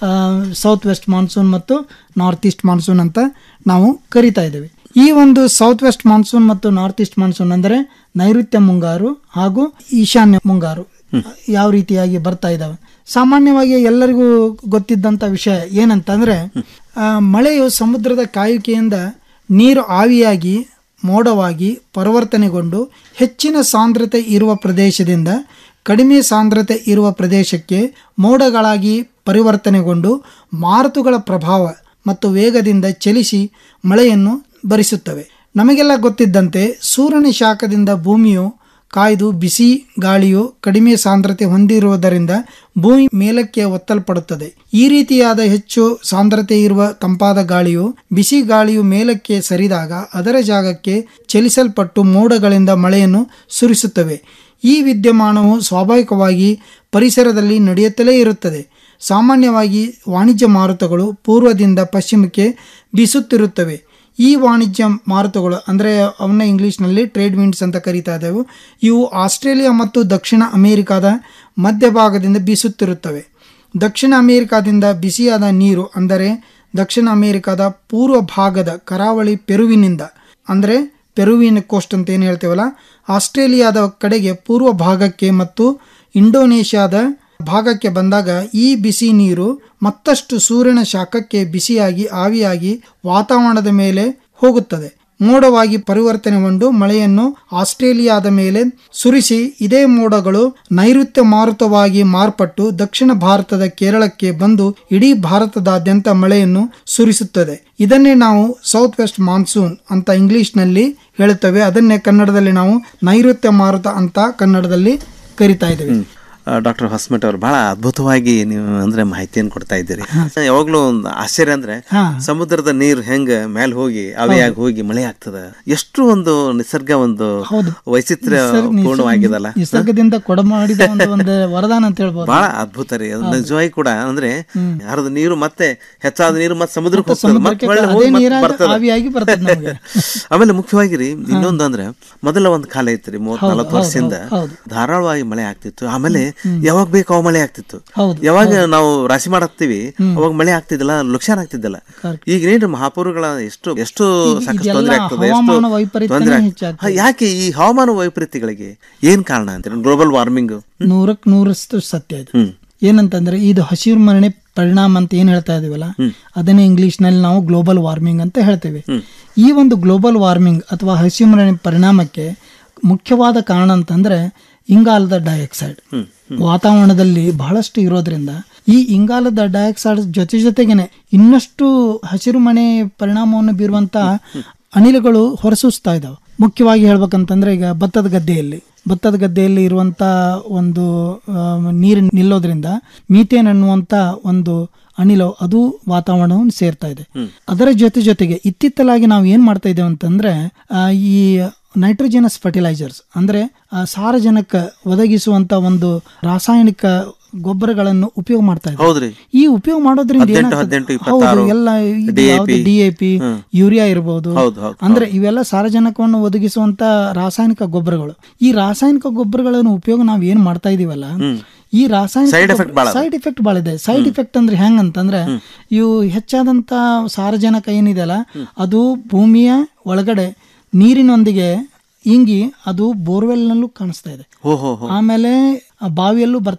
ಸೌತ್ ವೆಸ್ಟ್ ಮಾನ್ಸೂನ್ ಮತ್ತು ನಾರ್ತ್ ಈಸ್ಟ್ ಮಾನ್ಸೂನ್ ಅಂತ ನಾವು ಕರಿತಾ ಇದ್ದೇವೆ ಈ ಒಂದು ಸೌತ್ ವೆಸ್ಟ್ ಮಾನ್ಸೂನ್ ಮತ್ತು ನಾರ್ತ್ ಈಸ್ಟ್ ಮಾನ್ಸೂನ್ ಅಂದರೆ ನೈಋತ್ಯ ಮುಂಗಾರು ಹಾಗೂ ಈಶಾನ್ಯ ಮುಂಗಾರು ಯಾವ ರೀತಿಯಾಗಿ ಬರ್ತಾ ಇದ್ದಾವೆ ಸಾಮಾನ್ಯವಾಗಿ ಎಲ್ಲರಿಗೂ ಗೊತ್ತಿದ್ದಂಥ ವಿಷಯ ಏನಂತಂದ್ರೆ ಆ, ಮಳೆಯು ಸಮುದ್ರದ ಕಾಯುವಿಕೆಯಿಂದ ನೀರು ಆವಿಯಾಗಿ ಮೋಡವಾಗಿ ಪರಿವರ್ತನೆಗೊಂಡು ಹೆಚ್ಚಿನ ಸಾಂದ್ರತೆ ಇರುವ ಪ್ರದೇಶದಿಂದ ಕಡಿಮೆ ಸಾಂದ್ರತೆ ಇರುವ ಪ್ರದೇಶಕ್ಕೆ ಮೋಡಗಳಾಗಿ ಪರಿವರ್ತನೆಗೊಂಡು ಮಾರುತಗಳ ಪ್ರಭಾವ ಮತ್ತು ವೇಗದಿಂದ ಚಲಿಸಿ ಮಳೆಯನ್ನು ಬರಿಸುತ್ತವೆ ನಮಗೆಲ್ಲ ಗೊತ್ತಿದ್ದಂತೆ ಸೂರ್ಯನ ಶಾಖದಿಂದ ಭೂಮಿಯು ಕಾಯ್ದು ಬಿಸಿ ಗಾಳಿಯು ಕಡಿಮೆ ಸಾಂದ್ರತೆ ಹೊಂದಿರುವುದರಿಂದ ಭೂಮಿ ಮೇಲಕ್ಕೆ ಒತ್ತಲ್ಪಡುತ್ತದೆ ಈ ರೀತಿಯಾದ ಹೆಚ್ಚು ಸಾಂದ್ರತೆ ಇರುವ ತಂಪಾದ ಗಾಳಿಯು ಬಿಸಿ ಗಾಳಿಯು ಮೇಲಕ್ಕೆ ಸರಿದಾಗ ಅದರ ಜಾಗಕ್ಕೆ ಚಲಿಸಲ್ಪಟ್ಟು ಮೋಡಗಳಿಂದ ಮಳೆಯನ್ನು ಸುರಿಸುತ್ತವೆ ಈ ವಿದ್ಯಮಾನವು ಸ್ವಾಭಾವಿಕವಾಗಿ ಪರಿಸರದಲ್ಲಿ ನಡೆಯುತ್ತಲೇ ಇರುತ್ತದೆ ಸಾಮಾನ್ಯವಾಗಿ ವಾಣಿಜ್ಯ ಮಾರುತಗಳು ಪೂರ್ವದಿಂದ ಪಶ್ಚಿಮಕ್ಕೆ ಬೀಸುತ್ತಿರುತ್ತವೆ ಈ ವಾಣಿಜ್ಯ ಮಾರುತಗಳು ಅಂದರೆ ಅವನ್ನ ಇಂಗ್ಲೀಷ್ನಲ್ಲಿ ಟ್ರೇಡ್ ವಿಂಡ್ಸ್ ಅಂತ ಕರೀತಾ ಇದ್ದೆವು ಇವು ಆಸ್ಟ್ರೇಲಿಯಾ ಮತ್ತು ದಕ್ಷಿಣ ಅಮೆರಿಕಾದ ಮಧ್ಯಭಾಗದಿಂದ ಬೀಸುತ್ತಿರುತ್ತವೆ ದಕ್ಷಿಣ ಅಮೆರಿಕಾದಿಂದ ಬಿಸಿಯಾದ ನೀರು ಅಂದರೆ ದಕ್ಷಿಣ ಅಮೆರಿಕಾದ ಪೂರ್ವ ಭಾಗದ ಕರಾವಳಿ ಪೆರುವಿನಿಂದ ಅಂದರೆ ಪೆರುವಿನ ಕೋಸ್ಟ್ ಅಂತ ಏನು ಹೇಳ್ತೇವಲ್ಲ ಆಸ್ಟ್ರೇಲಿಯಾದ ಕಡೆಗೆ ಪೂರ್ವ ಭಾಗಕ್ಕೆ ಮತ್ತು ಇಂಡೋನೇಷ್ಯಾದ ಭಾಗಕ್ಕೆ ಬಂದಾಗ ಈ ಬಿಸಿ ನೀರು ಮತ್ತಷ್ಟು ಸೂರ್ಯನ ಶಾಖಕ್ಕೆ ಬಿಸಿಯಾಗಿ ಆವಿಯಾಗಿ ವಾತಾವರಣದ ಮೇಲೆ ಹೋಗುತ್ತದೆ ಮೋಡವಾಗಿ ಪರಿವರ್ತನೆಗೊಂಡು ಮಳೆಯನ್ನು ಆಸ್ಟ್ರೇಲಿಯಾದ ಮೇಲೆ ಸುರಿಸಿ ಇದೇ ಮೋಡಗಳು ನೈಋತ್ಯ ಮಾರುತವಾಗಿ ಮಾರ್ಪಟ್ಟು ದಕ್ಷಿಣ ಭಾರತದ ಕೇರಳಕ್ಕೆ ಬಂದು ಇಡೀ ಭಾರತದಾದ್ಯಂತ ಮಳೆಯನ್ನು ಸುರಿಸುತ್ತದೆ ಇದನ್ನೇ ನಾವು ಸೌತ್ ವೆಸ್ಟ್ ಮಾನ್ಸೂನ್ ಅಂತ ಇಂಗ್ಲಿಷ್ನಲ್ಲಿ ಹೇಳುತ್ತೇವೆ ಅದನ್ನೇ ಕನ್ನಡದಲ್ಲಿ ನಾವು ನೈಋತ್ಯ ಮಾರುತ ಅಂತ ಕನ್ನಡದಲ್ಲಿ ಕರಿತಾ ಇದ್ದೇವೆ ಡಾಕ್ಟರ್ ಹೊಸಮಠ ಅವರು ಬಹಳ ಅದ್ಭುತವಾಗಿ ನೀವು ಅಂದ್ರೆ ಮಾಹಿತಿಯನ್ನು ಕೊಡ್ತಾ ಇದ್ದೀರಿ ಯಾವಾಗ್ಲೂ ಒಂದು ಆಶ್ಚರ್ಯ ಅಂದ್ರೆ ಹಾ. ಸಮುದ್ರದ ನೀರು ಹೆಂಗ ಮೇಲೆ ಹೋಗಿ ಅವಿಯಾಗಿ ಹೋಗಿ ಮಳೆ ಆಗ್ತದ ಎಷ್ಟು ಒಂದು ನಿಸರ್ಗ ಒಂದು ಹೌದು. ವೈಚಿತ್ರ್ಯ ನಿಸರ್ಗ- ಪೂರ್ಣವಾಗಿದಲ್ಲ ನಿಸರ್ಗದಿಂದ ಕೊಡಮಾಡಿದ ಒಂದು ಒಂದು ವರದಾನ ಅಂತ ಹೇಳ್ಬೋದು ಬಹಳ ಅದ್ಭುತ ರೀ ಅದು ಹೌದು. ನಿಜವಾಗಿ ಕೂಡ ಅಂದ್ರೆ ಹರಿದ ನೀರು ಮತ್ತೆ ಹೆಚ್ಚಾದ ನೀರು ಮತ್ತೆ ಸಮುದ್ರಕ್ಕೆ ಮತ್ತೆ ಹೋಗ್ತದೆ ಮತ್ತೆ ಸಮುದ್ರಕ್ಕೆ ಹೊಳ್ಳಿ ಅದೇ ಹೋಗಿ ಮತ್ತೆ ನೀರಾಗಿ ಬರ್ತದೆ ಆವಿಯಾಗಿ ಬರ್ತದೆ ನಮ್ಗೆ. ಆಮೇಲೆ ಮುಖ್ಯವಾಗಿ ರೀ ಇನ್ನೊಂದು ಅಂದ್ರೆ ಮೊದಲ ಒಂದು ಕಾಲ ಐತ್ರಿ ಮೂವತ್ ಹೌದು, ನಲವತ್ತು ಹೌದು, ವರ್ಷದಿಂದ ಹೌದು. ಧಾರಾಳವಾಗಿ ಮಳೆ ಆಗ್ತಿತ್ತು ಆಮೇಲೆ ಯಾವಾಗ ಬೇಕು ಅವಾಗ ಮಳೆ ಆಗ್ತಿತ್ತು ಹೌದು, ಯಾವಾಗ ನಾವು ರಾಶಿ ಮಾಡತ್ತೀವಿ ಅವಾಗ ಮಳೆ ಆಗ್ತಿದ್ದಿಲ್ಲ ಲಕ್ಷಣ ಆಗ್ತಿದ್ದಿಲ್ಲ Correct. ಈಗ ಏನ್ರಿ ಮಹಾಪೂರ್ಗಳ ಎಷ್ಟು ಎಷ್ಟು ಈಗ ಸಾಕಷ್ಟು ಇದೆಲ್ಲ ತೊಂದರೆ ಆಗ್ತದೆ ಹವಾಮಾನ ಎಷ್ಟು ವೈಪರೀತ್ಯನೇ ತೊಂದರೆ ಆಗ್- ಹೆಚ್ಚಾಗ್ತದೆ. ಹಾ, ಯಾಕೆ ಈ ಹವಾಮಾನ ವೈಪರೀತ್ಯಗಳಿಗೆ ಏನ್ ಕಾರಣ ಅಂತೀರಿ ಗ್ಲೋಬಲ್ ವಾರ್ಮಿಂಗ್ ನೂರಕ್ಕೆ ನೂರಷ್ಟು ಸತ್ಯ ಇದು ಏನಂತಂದ್ರೆ ಇದು ಹಸಿರು ಮರಣೆ ಪರಿಣಾಮ ಅಂತ ಏನ್ ಹೇಳ್ತಾ ಇದೀವಲ್ಲ ಅದನ್ನೇ ಇಂಗ್ಲಿಷ್ ನಲ್ಲಿ ನಾವು ಗ್ಲೋಬಲ್ ವಾರ್ಮಿಂಗ್ ಅಂತ ಹೇಳ್ತೇವೆ ಈ ಒಂದು ಗ್ಲೋಬಲ್ ವಾರ್ಮಿಂಗ್ ಅಥವಾ ಹಸಿರು ಮರಣೆ ಪರಿಣಾಮಕ್ಕೆ ಮುಖ್ಯವಾದ ಕಾರಣ ಅಂತಂದ್ರೆ ಇಂಗಾಲದ ಡೈಆಕ್ಸೈಡ್ ವಾತಾವರಣದಲ್ಲಿ ಬಹಳಷ್ಟು ಇರೋದ್ರಿಂದ ಈ ಇಂಗಾಲದ ಡೈಆಕ್ಸೈಡ್ ಜೊತೆ ಜೊತೆಗೇನೆ ಇನ್ನಷ್ಟು ಹಸಿರು ಮನೆ ಪರಿಣಾಮವನ್ನು ಬೀರುವಂತ ಅನಿಲಗಳು ಹೊರಸೂಸ್ತಾ ಇದಾವೆ ಮುಖ್ಯವಾಗಿ ಹೇಳ್ಬೇಕಂತಂದ್ರೆ ಈಗ ಭತ್ತದ ಗದ್ದೆಯಲ್ಲಿ ಭತ್ತದ ಗದ್ದೆಯಲ್ಲಿ ಇರುವಂತ ಒಂದು ಆ, ನೀರು ನಿಲ್ಲೋದ್ರಿಂದ ಮೀಥೇನ್ ಅನ್ನುವಂತ ಒಂದು ಅನಿಲ ಅದು ವಾತಾವರಣವನ್ನು ಸೇರ್ತಾ ಇದೆ ಅದರ ಜೊತೆ ಜೊತೆಗೆ ಇತ್ತಿತ್ತಲಾಗಿ ನಾವು ಏನ್ ಮಾಡ್ತಾ ಇದ್ದೇವೆ ಅಂತಂದ್ರೆ ಆ, ಈ ನೈಟ್ರೋಜಿನಸ್ ಫರ್ಟಿಲೈಸರ್ಸ್ ಅಂದ್ರೆ ಆ, ಸಾರಜನಕ ಒದಗಿಸುವಂತ ಒಂದು ರಾಸಾಯನಿಕ ಗೊಬ್ಬರಗಳನ್ನು ಉಪಯೋಗ ಮಾಡ್ತಾ ಇದ್ದಾರೆ ಹೌದ್ರಿ ಈ ಉಪಯೋಗ ಮಾಡೋದ್ರಿಂದ ಹದಿನೆಂಟು, ಏನಾಗ್ತದೆ? ಹದಿನೆಂಟು, ಹೌದು ಇಪ್ಪತ್ತಾರು, ಎಲ್ಲ DAP. ಡಿ ಎ ಪಿ ಹ್ಮ್. ಯೂರಿಯಾ ಇರಬಹುದು ಹೌದು, ಹೌದು, ಅಂದ್ರೆ ಇವೆಲ್ಲ ಸಾರಜನಕವನ್ನು ಒದಗಿಸುವಂತ ರಾಸಾಯನಿಕ ಗೊಬ್ಬರಗಳು ಈ ರಾಸಾಯನಿಕ ಗೊಬ್ಬರಗಳನ್ನು ಉಪಯೋಗ ನಾವು ಏನ್ ಮಾಡ್ತಾ ಇದೀವಲ್ಲ ಈ ರಾಸಾಯನಿಕ Side effect ಭಾಳ ಅದ. ಸೈಡ್ ಇಫೆಕ್ಟ್ ಭಾಳ ಇದೆ ಸೈಡ್ ಇಫೆಕ್ಟ್ ಅಂದ್ರೆ ಹೆಂಗ್ ಅಂತಂದ್ರೆ ಇವು ಹೆಚ್ಚಾದಂತ ಸಾರಜನಕ ಏನಿದೆಯಲ್ಲ ಅದು ಭೂಮಿಯ ಒಳಗಡೆ ನೀರಿನೊಂದಿಗೆ ಇಂಗಿ ಅದು ಬೋರ್ವೆಲ್ ನಲ್ಲೂ ಕಾಣಿಸ್ತಾ ಇದೆ ಹೋ ಹೋ ಹೋ ಆಮೇಲೆ ಆ ಬಾವಿಯಲ್ಲೂ ಬರ್ತಾ ಇದೆ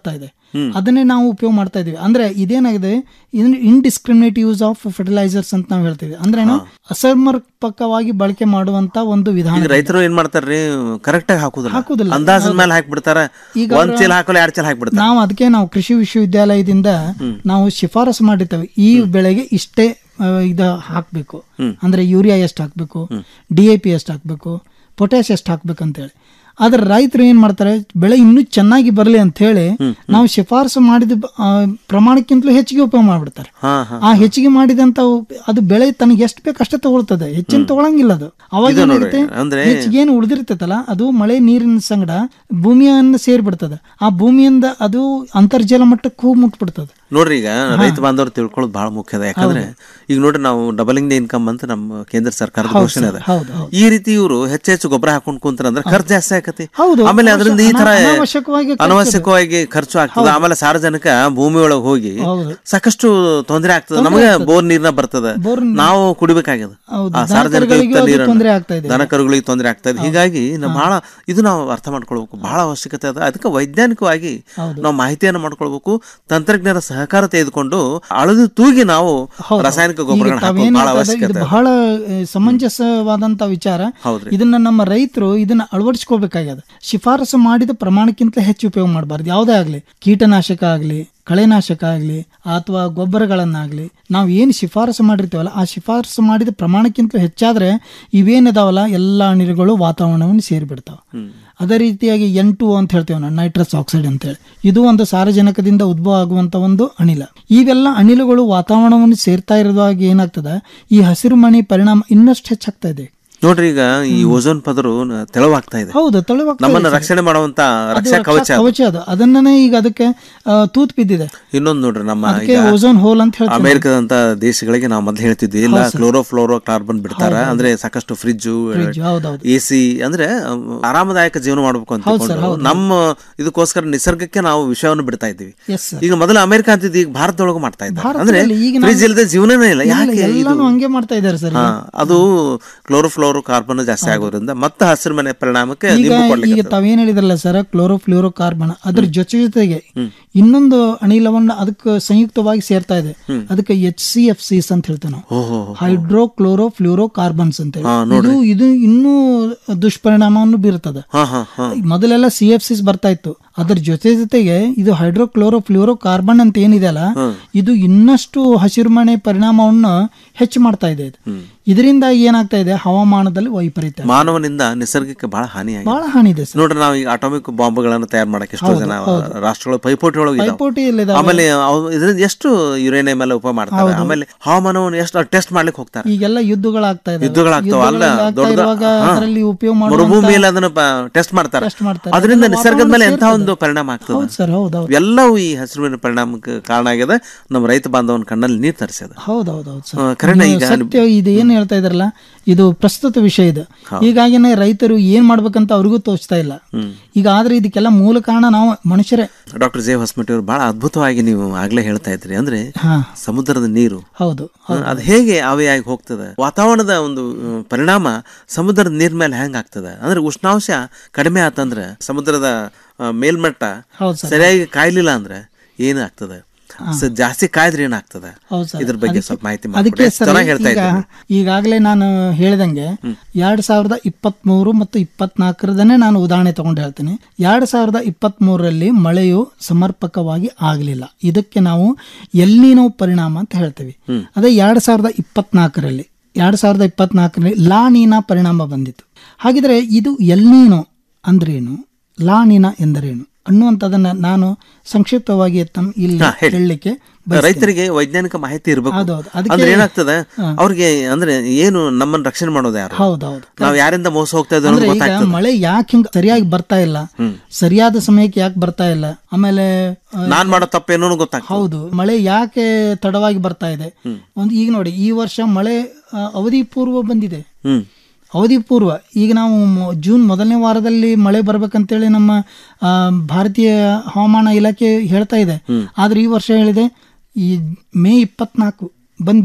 ಅದನ್ನೇ ನಾವು ಉಪಯೋಗ ಮಾಡ್ತಾ ಇದೀವಿ ಅಂದ್ರೆ ಇದೇನಾಗಿದೆ ಇದನ್ನ ಇಂಡಿಸ್ಕ್ರಿಮಿನೇಟ್ ಯೂಸ್ ಆಫ್ ಫರ್ಟಿಲೈಸರ್ಸ್ ಅಂತ ನಾವು ಹೇಳ್ತೀವಿ ಅಂದ್ರೆ ಏನು ಅಸಮರ್ಪಕವಾಗಿ ಬಳಕೆ ಮಾಡುವಂತ ಒಂದು ವಿಧಾನ ಈಗ ರೈತರು ಏನ್ ಮಾಡ್ತಾರ್ರಿ ಕರೆಕ್ಟ್ ಆಗಿ ಹಾಕುದಿಲ್ಲ ಹಾಕುದಿಲ್ಲ. ಅಂದಾಜಿನ ಹೌದು. ಮೇಲೆ ಹಾಕ್ಬಿಡ್ತಾರ ಈಗ ಒಂದ್ ಅವ್ರ- ಚೀಲ ಹಾಕಲ್ಲ ಎರಡ್ ಚೀಲ ಹಾಕ್ಬಿಡ್ತಾರ ನಾವು ಅದಕ್ಕೆ ನಾವು ಕೃಷಿ ವಿಶ್ವವಿದ್ಯಾಲಯದಿಂದ ನಾವು ಶಿಫಾರಸು ಮಾಡಿರ್ತೇವೆ ಈ ಬೆಳೆಗೆ ಇಷ್ಟೇ ಆ, ಇದು ಹಾಕಬೇಕು ಅಂದ್ರೆ ಯೂರಿಯಾ ಎಷ್ಟು ಹಾಕಬೇಕು ಡಿ ಎ ಪಿ ಎಷ್ಟು ಹಾಕಬೇಕು ಪೊಟ್ಯಾಶ್ ಎಷ್ಟು ಹಾಕ್ಬೇಕು ಅಂತೇಳಿ ಆದ್ರೆ ರೈತರು ಏನ್ ಮಾಡ್ತಾರೆ ಬೆಳೆ ಇನ್ನೂ ಚೆನ್ನಾಗಿ ಬರಲಿ ಅಂತ ಹೇಳಿ ನಾವು ಶಿಫಾರಸು ಮಾಡಿದ ಆ, ಪ್ರಮಾಣಕ್ಕಿಂತಲೂ ಹೆಚ್ಚಿಗೆ ಉಪಯೋಗ ಮಾಡ್ಬಿಡ್ತಾರೆ ಹಾ ಹಾ ಆ ಹೆಚ್ಚಿಗೆ ಮಾಡಿದಂತ ಉಪ- ಅದು ಬೆಳೆ ತನಗೆ ಎಷ್ಟು ಬೇಕು ಅಷ್ಟೇ ತಗೊಳ್ತದೆ ಹೆಚ್ಚಿನ ತಗೊಳಂಗಿಲ್ಲ ಅದು ಅವಾಗ ಇದು ನೋಡ್ರಿ, ಏನಾಗುತ್ತೆ ಅಂದ್ರೆ- ಹೆಚ್ಚಿಗೆ ಏನು ಉಳಿದಿರ್ತೈತಲ್ಲ ಅದು ಮಳೆ ನೀರಿನ ಸಂಗಡ ಭೂಮಿಯನ್ನು ಸೇರ್ಬಿಡ್ತದೆ ಆ ಭೂಮಿಯಿಂದ ಅದು ಅಂತರ್ಜಲ ಮಟ್ಟಕ್ಕೆ ಹೋಗಿ ಮುಟ್ಬಿಡ್ತದೆ ನೋಡ್ರಿ ಈಗ ರೈತ ಬಾಂಧವರು ತಿಳ್ಕೊಳ್ಳೋದು ಬಹಳ ಮುಖ್ಯ ಅದ ಯಾಕಂದ್ರೆ ಈಗ ನೋಡ್ರಿ ನಾವು ಡಬಲಿಂಗ್ ದ ಇನ್ಕಮ್ ಅಂತ ನಮ್ಮ ಕೇಂದ್ರ ಸರ್ಕಾರದ ಹೌದು ಘೋಷಣೆ ಸರ್, ಅದ ಹೌದು, ಹೌದು. ಈ ರೀತಿ ಇವರು ಹೆಚ್ಚು ಹೆಚ್ಚು ಗೊಬ್ಬರ ಹಾಕೊಂಡ್ ಕುಂತಾರ ಅಂದ್ರೆ ಖರ್ಚು ಜಾಸ್ತಿ ಆಕತಿ ಹೌದು, ಆಮೇಲೆ ಅದರಿಂದ ಈ ತರ ಅನಾವಶ್ಯ- ಅನಾವಶ್ಯಕವಾಗಿ ಖರ್ಚು ಅನಾವಶ್ಯಕವಾಗಿ ಖರ್ಚು ಆಗ್ತದೆ ಆಮೇಲೆ ಸಾರ್ವಜನಿಕ ಭೂಮಿ ಒಳಗೆ ಹೋಗಿ ಹೌದು. ಸಾಕಷ್ಟು ತೊಂದರೆ ಆಗ್ತದೆ ತೊಂದ್ರೆ ನಮಗೆ ಆಗ್ತದೆ. ಬೋರ್ ನೀರ್ನ ಬರ್ತದೆ ಬೋರ್ ನೀರ್- ನಾವು ಕುಡಿಬೇಕಾಗ್ಯದ ಹೌದು, ಆ ಸಾರ್ವಜನಿಕ ದನಕರುಗಳಿಗೂ ಯುಕ್ತ ಅದು ನೀರನ್ನು ತೊಂದ್ರೆ ಆಗ್ತಾ ಇದೆ. ದನ ಕರುಗಳಿಗೆ ತೊಂದರೆ ಆಗ್ತಾ ಇದೆ ಹೀಗಾಗಿ ನಾವು ಬಹಳ ಇದು ನಾವು ಅರ್ಥ ಮಾಡ್ಕೊಳ್ಬೇಕು ಬಹಳ ಅವಶ್ಯಕತೆ ಅದ ಅದಕ್ಕೆ ವೈಜ್ಞಾನಿಕವಾಗಿ ಹೌದು. ನಾವು ಮಾಹಿತಿಯನ್ನು ಮಾಡ್ಕೊಳ್ಬೇಕು ತಂತ್ರಜ್ಞರ ಸಹಕಾರ ತೆಗೆದುಕೊಂಡು ಅಳದು ತೂಗಿ ನಾವು ಹೌದು. ರಾಸಾಯನಿಕ ಈಗ ಗೊಬ್ಬರಗಳನ್ನ ಹಾಕೋದು ತಾವೇನ್ ಬಹಳ ಹೇಳ್ತಾ ಇದ್ದೀರಿ, ಅವಶ್ಯಕತೆ ಇದು ಅದ. ಬಹಳ ಆ, ಸಮಂಜಸವಾದಂತ ವಿಚಾರ ಹೌದ್ರಿ. ಇದನ್ನ ನಮ್ಮ ರೈತರು ಇದನ್ನ ಅಳವಡಿಸ್ಕೋಬೇಕಾಗ್ಯದ ಶಿಫಾರಸು ಮಾಡಿದ ಪ್ರಮಾಣಕ್ಕಿಂತ ಹೆಚ್ಚು ಉಪಯೋಗ ಮಾಡಬಾರ್ದು ಯಾವುದೇ ಆಗ್ಲಿ ಕೀಟನಾಶಕ ಆಗ್ಲಿ ಕಳೆನಾಶಕ ಆಗ್ಲಿ ಅಥವಾ ಗೊಬ್ಬರಗಳನ್ನಾಗ್ಲಿ ನಾವು ಏನು ಶಿಫಾರಸು ಮಾಡಿರ್ತೀವಲ್ಲ ಆ ಶಿಫಾರಸು ಮಾಡಿದ ಪ್ರಮಾಣಕ್ಕಿಂತ ಹೆಚ್ಚಾದ್ರೆ ಇವೇನಿದಾವಲ್ಲ ಎಲ್ಲ ಅನಿಲಗಳು ವಾತಾವರಣವನ್ನು ಸೇರಿಬಿಡ್ತಾವ ಅದೇ ರೀತಿಯಾಗಿ ಎನ್ ಟು ಅಂತ ಹೇಳ್ತೇವೆ ನಾವು ನೈಟ್ರಸ್ ಆಕ್ಸೈಡ್ ಅಂತೇಳಿ ಇದು ಒಂದು ಸಾರಜನಕದಿಂದ ಉದ್ಭವ ಆಗುವಂತ ಒಂದು ಅನಿಲ ಇವೆಲ್ಲ ಅನಿಲಗಳು ವಾತಾವರಣವನ್ನು ಸೇರ್ತಾ ಇರೋದಾಗ ಏನಾಗ್ತದೆ ಈ ಹಸಿರು ಮಣಿ ಪರಿಣಾಮ ಇನ್ನಷ್ಟು ಹೆಚ್ಚಾಗ್ತಾ ಇದೆ ನೋಡ್ರಿ ಈಗ ಈ ಓಝೋನ್ ಪದರು ನ- ತೆಳುವಾಗ್ತಾ ಇದೆ ಹೌದು ತೆಳುವಾಗ್ತಾ ಇದೆ ನಮ್ಮನ್ನ ಸರ್. ರಕ್ಷಣೆ ಮಾಡುವಂತ ಅದು ರಕ್ಷಾ ರಕ್ಷಾ ಕವಚ ಅದು. ಕವಚ ಅದು ಅದನ್ನೇ ಈಗ ಅದಕ್ಕೆ ಆ, ತೂತ್ ಬಿದ್ದಿದೆ ಇನ್ನೊಂದು ನೋಡ್ರಿ ನಮ್ಮ ಅದಕ್ಕೆ ಈಗ ಓಝೋನ್ ಹೋಲ್ ಅಂತ ಹೇಳ್ತೀವಿ ನಾವು. ಅಮೆರಿಕದಂತ ದೇಶಗಳಿಗೆ ನಾವು ಮೊದ್ಲು ಹೇಳ್ತಿದ್ವಿ ಇಲ್ಲ ಹೌದು ಸರ್. ಕ್ಲೋರೋ ಫ್ಲೋರೋ ಕಾರ್ಬನ್ ಬಿಡ್ತಾರ ಹೌದು, ಹೌದು. ಅಂದ್ರೆ ಸಾಕಷ್ಟು ಫ್ರಿಜ್ Fridge, ಹೌದೌದು. ಎ ಸಿ ಅಂದ್ರೆ ಅಮ್, ಆರಾಮದಾಯಕ ಜೀವನ ಮಾಡ್ಬೇಕು ಅಂತ ಹೌದು ಸರ್, ತಿಳ್ಕೊಂಡು ಹೌದು. ನಮ್ಮ ಇದಕ್ಕೋಸ್ಕರ ನಿಸರ್ಗಕ್ಕೆ ನಾವು ವಿಷಯವನ್ನು ಬಿಡ್ತಾ ಇದ್ದೀವಿ Yes, sir. ಈಗ ಮೊದಲು ಅಮೆರಿಕ ಅಂತಿದ್ದು ಈಗ ಭಾರತದೊಳಗೂ ಮಾಡ್ತಾ ಇದ್ದಾರೆ ಅಂದ್ರೆ ಭಾರತದಲ್ಲಿ ಈಗ ನಾವು- ಫ್ರಿಜ್ ಇಲ್ಲದೆ ಜೀವನನೇ ಇಲ್ಲ ಇಲ್ಲ, ಯಾಕೆ ಇದು ಎಲ್ಲಾನು ಹಂಗೆ ಮಾಡ್ತಾ ಇದ್ದಾರೆ ಸರ್ ಹಾ, ಈಗ. ಅದು ಕ್ಲೋರೋಫ್ಲೋರೋ ಕಾರ್ಬನ್ ಜಾಸ್ತಿ ಆಗೋದ್ರಿಂದ ಮತ್ತೆ ಹಸಿರು ಮನೆ ಪರಿಣಾಮಕ್ಕೆ ಈಗ ನಿಂಬು ಈಗ ಕೊಡ್ಲಿಕ್ಕೆ ತಾವೇನ್ ಹೇಳಿದ್ರಲ್ಲ ಸರ್ ಕ್ಲೋರೋಫ್ಲೂರೋ ಕಾರ್ಬನ್ ಅದ್ರ ಜೊತೆ ಜೊತೆಗೆ ಇನ್ನೊಂದು ಅನಿಲವನ್ನು ಅದಕ್ಕೆ ಸಂಯುಕ್ತವಾಗಿ ಸೇರ್ತಾ ಇದೆ ಅದಕ್ಕೆ ಎಚ್ ಸಿ ಎಫ್ ಸಿಸ್ ಅಂತ ಹೇಳ್ತೇವೆ ನಾವು ಓಹೋ ಹೈಡ್ರೋ ಕ್ಲೋರೋ ಫ್ಲೂರೋ ಕಾರ್ಬನ್ಸ್ ಅಂತ ಹಾ, ಹೇಳಿ ನೋಡ್ರಿ. ಇದು ಇದು ಇನ್ನೂ ದುಷ್ಪರಿಣಾಮವನ್ನು ಬೀರುತ್ತದೆ ಹಾ ಹಾ ಹಾ ಮೊದಲೆಲ್ಲ ಸಿ ಎಫ್ ಸಿಸ್ ಬರ್ತಾ ಇತ್ತು ಅದ್ರ ಜೊತೆ ಜೊತೆಗೆ ಇದು ಹೈಡ್ರೋಕ್ಲೋರೋ ಫ್ಲೂರೋ ಕಾರ್ಬನ್ ಅಂತ ಏನಿದೆ ಅಲ್ಲ ಇದು ಇನ್ನಷ್ಟು ಹಸಿರುಮನೆ ಪರಿಣಾಮವನ್ನು ಹೆಚ್ಚು ಮಾಡ್ತಾ ಇದೆ ಇದು ಇದರಿಂದ ಏನಾಗ್ತಾ ಇದೆ ಹವಾಮಾನದಲ್ಲಿ ವೈಪರೀತ್ಯ ಮಾನವನಿಂದ ನಿಸರ್ಗಕ್ಕೆ ಬಹಳ ಹಾನಿ ಆಗಿದೆ ಬಹಳ ಹಾನಿ ಇದೆ ಸರ್ ನೋಡ್ರಿ ನಾವು ಈಗ ಅಟಾಮಿಕ್ ಬಾಂಬ್ಗಳನ್ನು ತಯಾರು ಮಾಡಕ್ಕೆ ಎಷ್ಟೋ ಹೌದು, ಜನ ಹೌದು. ರಾಷ್ಟ್ರಗಳು ಪೈಪೋಟಿ ಒಳಗೆ ಪೈಪೋಟಿಯಲ್ಲಿದಾವೆ. ಆಮೇಲೆ ಅವು ಇದರಿಂದ ಎಷ್ಟು ಯುರೇನಿಯಂ ಎಲ್ಲ ಉಪಯೋಗ ಮಾಡ್ತಾರೆ ಹೌದು. ಆಮೇಲೆ ಹವಾಮಾನವನ್ನು ಎಷ್ಟು ಟೆಸ್ಟ್ ಮಾಡ್ಲಿಕ್ಕೆ ಹೋಗ್ತಾರೆ ಈಗೆಲ್ಲ ಯುದ್ಧಗಳಾಗ್ತಾ ಇದೆ ಯುದ್ಧಗಳಾಗ್ತಾವ ಅಲ್ಲ ದೊಡ್ಡ ಇರುವಾಗ ಅದರಲ್ಲಿ ಉಪಯೋಗ ಮಾಡುವಂತ- ಮರುಭೂಮಿಯಲ್ಲಿ ಅದನ್ನ ಟೆಸ್ಟ್ ಮಾಡ್ತಾರೆ Test ಮಾಡ್ತಾರೆ. ಅದರಿಂದ ಅದೆಲ್ಲ ನಿಸರ್ಗದ ಮೇಲೆ ಎಂತ ವಾತಾವರಣ ಒಂದು ಪರಿಣಾಮ ಆಗ್ತದೆ ಹೌದು ಸರ್ ಹೌದು ಹೌದು ಎಲ್ಲವೂ ಈ ಹಸಿರುವಿನ ಪರಿಣಾಮಕ್ಕೆ ಕಾರಣ ಆಗಿದೆ ನಮ್ಮ ರೈತ ಬಾಂಧವನ ಕಣ್ಣಲ್ಲಿ ನೀರು ತರಿಸ್ಯದ ಹೌದೌದೌದು ಹಾ, ಕರೆಕ್ಟ್ ನೀವು ಈಗ ಸತ್ಯ ಇದು ಏನ್ ಹೇಳ್ತಾ ಇದ್ರಲ್ಲ ಇದು ಪ್ರಸ್ತುತ ವಿಷಯ ಇದು ಹೀಗಾಗಿನೇ ರೈತರು ಏನ್ ಮಾಡ್ಬೇಕಂತ ಅವ್ರಿಗೂ ತೋಚ್ತಾ ಇಲ್ಲ ಈಗ ಆದ್ರೆ ಇದಕ್ಕೆಲ್ಲ ಮೂಲ ಕಾರಣ ನಾವು ಮನುಷ್ಯರೇ ಡಾಕ್ಟರ್ ಜೆ ಹೊಸಮಟ್ಟಿ ಅವರು ಬಹಳ ಅದ್ಭುತವಾಗಿ ನೀವು ಆಗ್ಲೇ ಹೇಳ್ತಾ ಇದ್ರಿ ಅಂದ್ರೆ ಹಾ ಸಮುದ್ರದ ನೀರು ಹೌದು ಅದು ಹೇಗೆ ಆವಿಯಾಗಿ ಹೋಗ್ತದೆ ವಾತಾವರಣದ ಒಂದು ಆ, ಪರಿಣಾಮ ಸಮುದ್ರದ ನೀರ್ ಮೇಲೆ ಹೆಂಗ್ ಆಗ್ತದೆ ಅಂದ್ರೆ ಉಷ್ಣಾಂಶ ಕಡಿಮೆ ಆತಂದ್ರೆ ಸಮುದ್ರದ ಆ, ಮೇಲ್ಮಟ್ಟ ಹೌದು ಸರ್. ಸರಿಯಾಗಿ ಕಾಯ್ಲಿಲ್ಲ ಅಂದ್ರೆ ಏನಾಗ್ತದೆ ಸ- ಜಾಸ್ತಿ ಕಾಯ್ದ್ರೆ ಏನಾಗ್ತದೆ ಹೌದು ಸರ್ ಇದ್ರ ಬಗ್ಗೆ ಅದಕ್ಕೆ- ಸ್ವಲ್ಪ ಮಾಹಿತಿ ಅದಕ್ಕೆ ಮಾಡ್ಕೊಡಿ. ಸರ್ ಚೆನ್ನಾಗಿ ಹೇಳ್ತಾ ಈಗ ಇದ್ದೀನಿ ಈಗಾಗಲೇ ನಾನು ಹೇಳಿದಂಗೆ ಎರಡ್ ಸಾವಿರದ ಇಪ್ಪತ್ತ್ ಮೂರು ಮತ್ತು ಇಪ್ಪತ್ನಾಲ್ಕರದನ್ನೇ ನಾನು ಉದಾಹರಣೆ ತಗೊಂಡು ಹೇಳ್ತೀನಿ ಎರಡ್ ಸಾವಿರದ ಇಪ್ಪತ್ತ್ ಮೂರರಲ್ಲಿ ಮಳೆಯು ಸಮರ್ಪಕವಾಗಿ ಆಗಲಿಲ್ಲ ಇದಕ್ಕೆ ನಾವು ಎಲ್ನಿನೋ ಪರಿಣಾಮ ಅಂತ ಹೇಳ್ತೀವಿ ಅದೇ ಎರಡ್ ಸಾವಿರದ ಇಪ್ಪತ್ನಾಲ್ಕರಲ್ಲಿ ಎರಡ್ ಸಾವಿರದ ಇಪ್ಪತ್ನಾಲ್ಕರಲ್ಲಿ ಲಾನೀನಾ ಪರಿಣಾಮ ಬಂದಿತ್ತು ಹಾಗಿದ್ರೆ ಇದು ಎಲ್ನೀನೋ ಅಂದ್ರೇನು ಲಾನಿನ ಎಂದರೇನು ಅನ್ನುವಂಥದ್ದನ್ನ ನಾನು ಸಂಕ್ಷಿಪ್ತವಾಗಿ ತಮ್ಮ ಇಲ್ಲಿ ಹಾ, ಹೇಳಿ. ಹೇಳಲಿಕ್ಕೆ ಬಯಸ್ತೀನಿ. ರೈತರಿಗೆ ವೈಜ್ಞಾನಿಕ ಮಾಹಿತಿ ಇರಬೇಕು ಹೌದೌದು. ಅದಕ್ಕೆ- ಅಂದ್ರೆ ಏನಾಗ್ತದೆ ಹಾ. ಅವ್ರಿಗೆ ಅಂದ್ರೆ ಏನು ನಮ್ಮನ್ನ ರಕ್ಷಣೆ ಮಾಡೋದು ಯಾರು ಹೌದೌದು. ನಾವ್ ಯಾರಿಂದ ಮೋಸ ಹೋಗ್ತಾ ಇದ್ದೀವಿ ಅಂದ್ರೆ ಅನ್ನೋದು ಈಗ ಗೊತ್ತಾಗ್ತದೆ ಮಳೆ ಯಾಕೆ ಹಿಂಗ್ ಸರಿಯಾಗಿ ಬರ್ತಾ ಇಲ್ಲ ಸರಿಯಾದ ಸಮಯಕ್ಕೆ ಯಾಕೆ ಬರ್ತಾ ಇಲ್ಲ ಆಮೇಲೆ ಆ, ನಾನ್ ಮಾಡೋ ತಪ್ಪೇನೋ ಗೊತ್ತಾಗ್ತದೆ ಹೌದು ಮಳೆ ಯಾಕೆ ತಡವಾಗಿ ಬರ್ತಾ ಇದೆ ಒಂದು ಈಗ ನೋಡಿ ಈ ವರ್ಷ ಮಳೆ ಆ, ಅವಧಿ ಪೂರ್ವ ಬಂದಿದೆ ಹ್ಮ್ ಅವಧಿ ಪೂರ್ವ ಈಗ ನಾವು ಮೊ- ಜೂನ್ ಮೊದಲನೇ ವಾರದಲ್ಲಿ ಮಳೆ ಬರ್ಬೇಕಂತೇಳಿ ನಮ್ಮ ಆ, ಭಾರತೀಯ ಹವಾಮಾನ ಇಲಾಖೆ ಹೇಳ್ತಾ ಇದೆ ಆದ್ರೆ ಈ ವರ್ಷ ಹೇಳಿದೆ ಈ ಮೇ ಇಪ್ಪತ್ನಾಲ್ಕು ಬಂದ್ಬಿಟ್ಟಿದೆ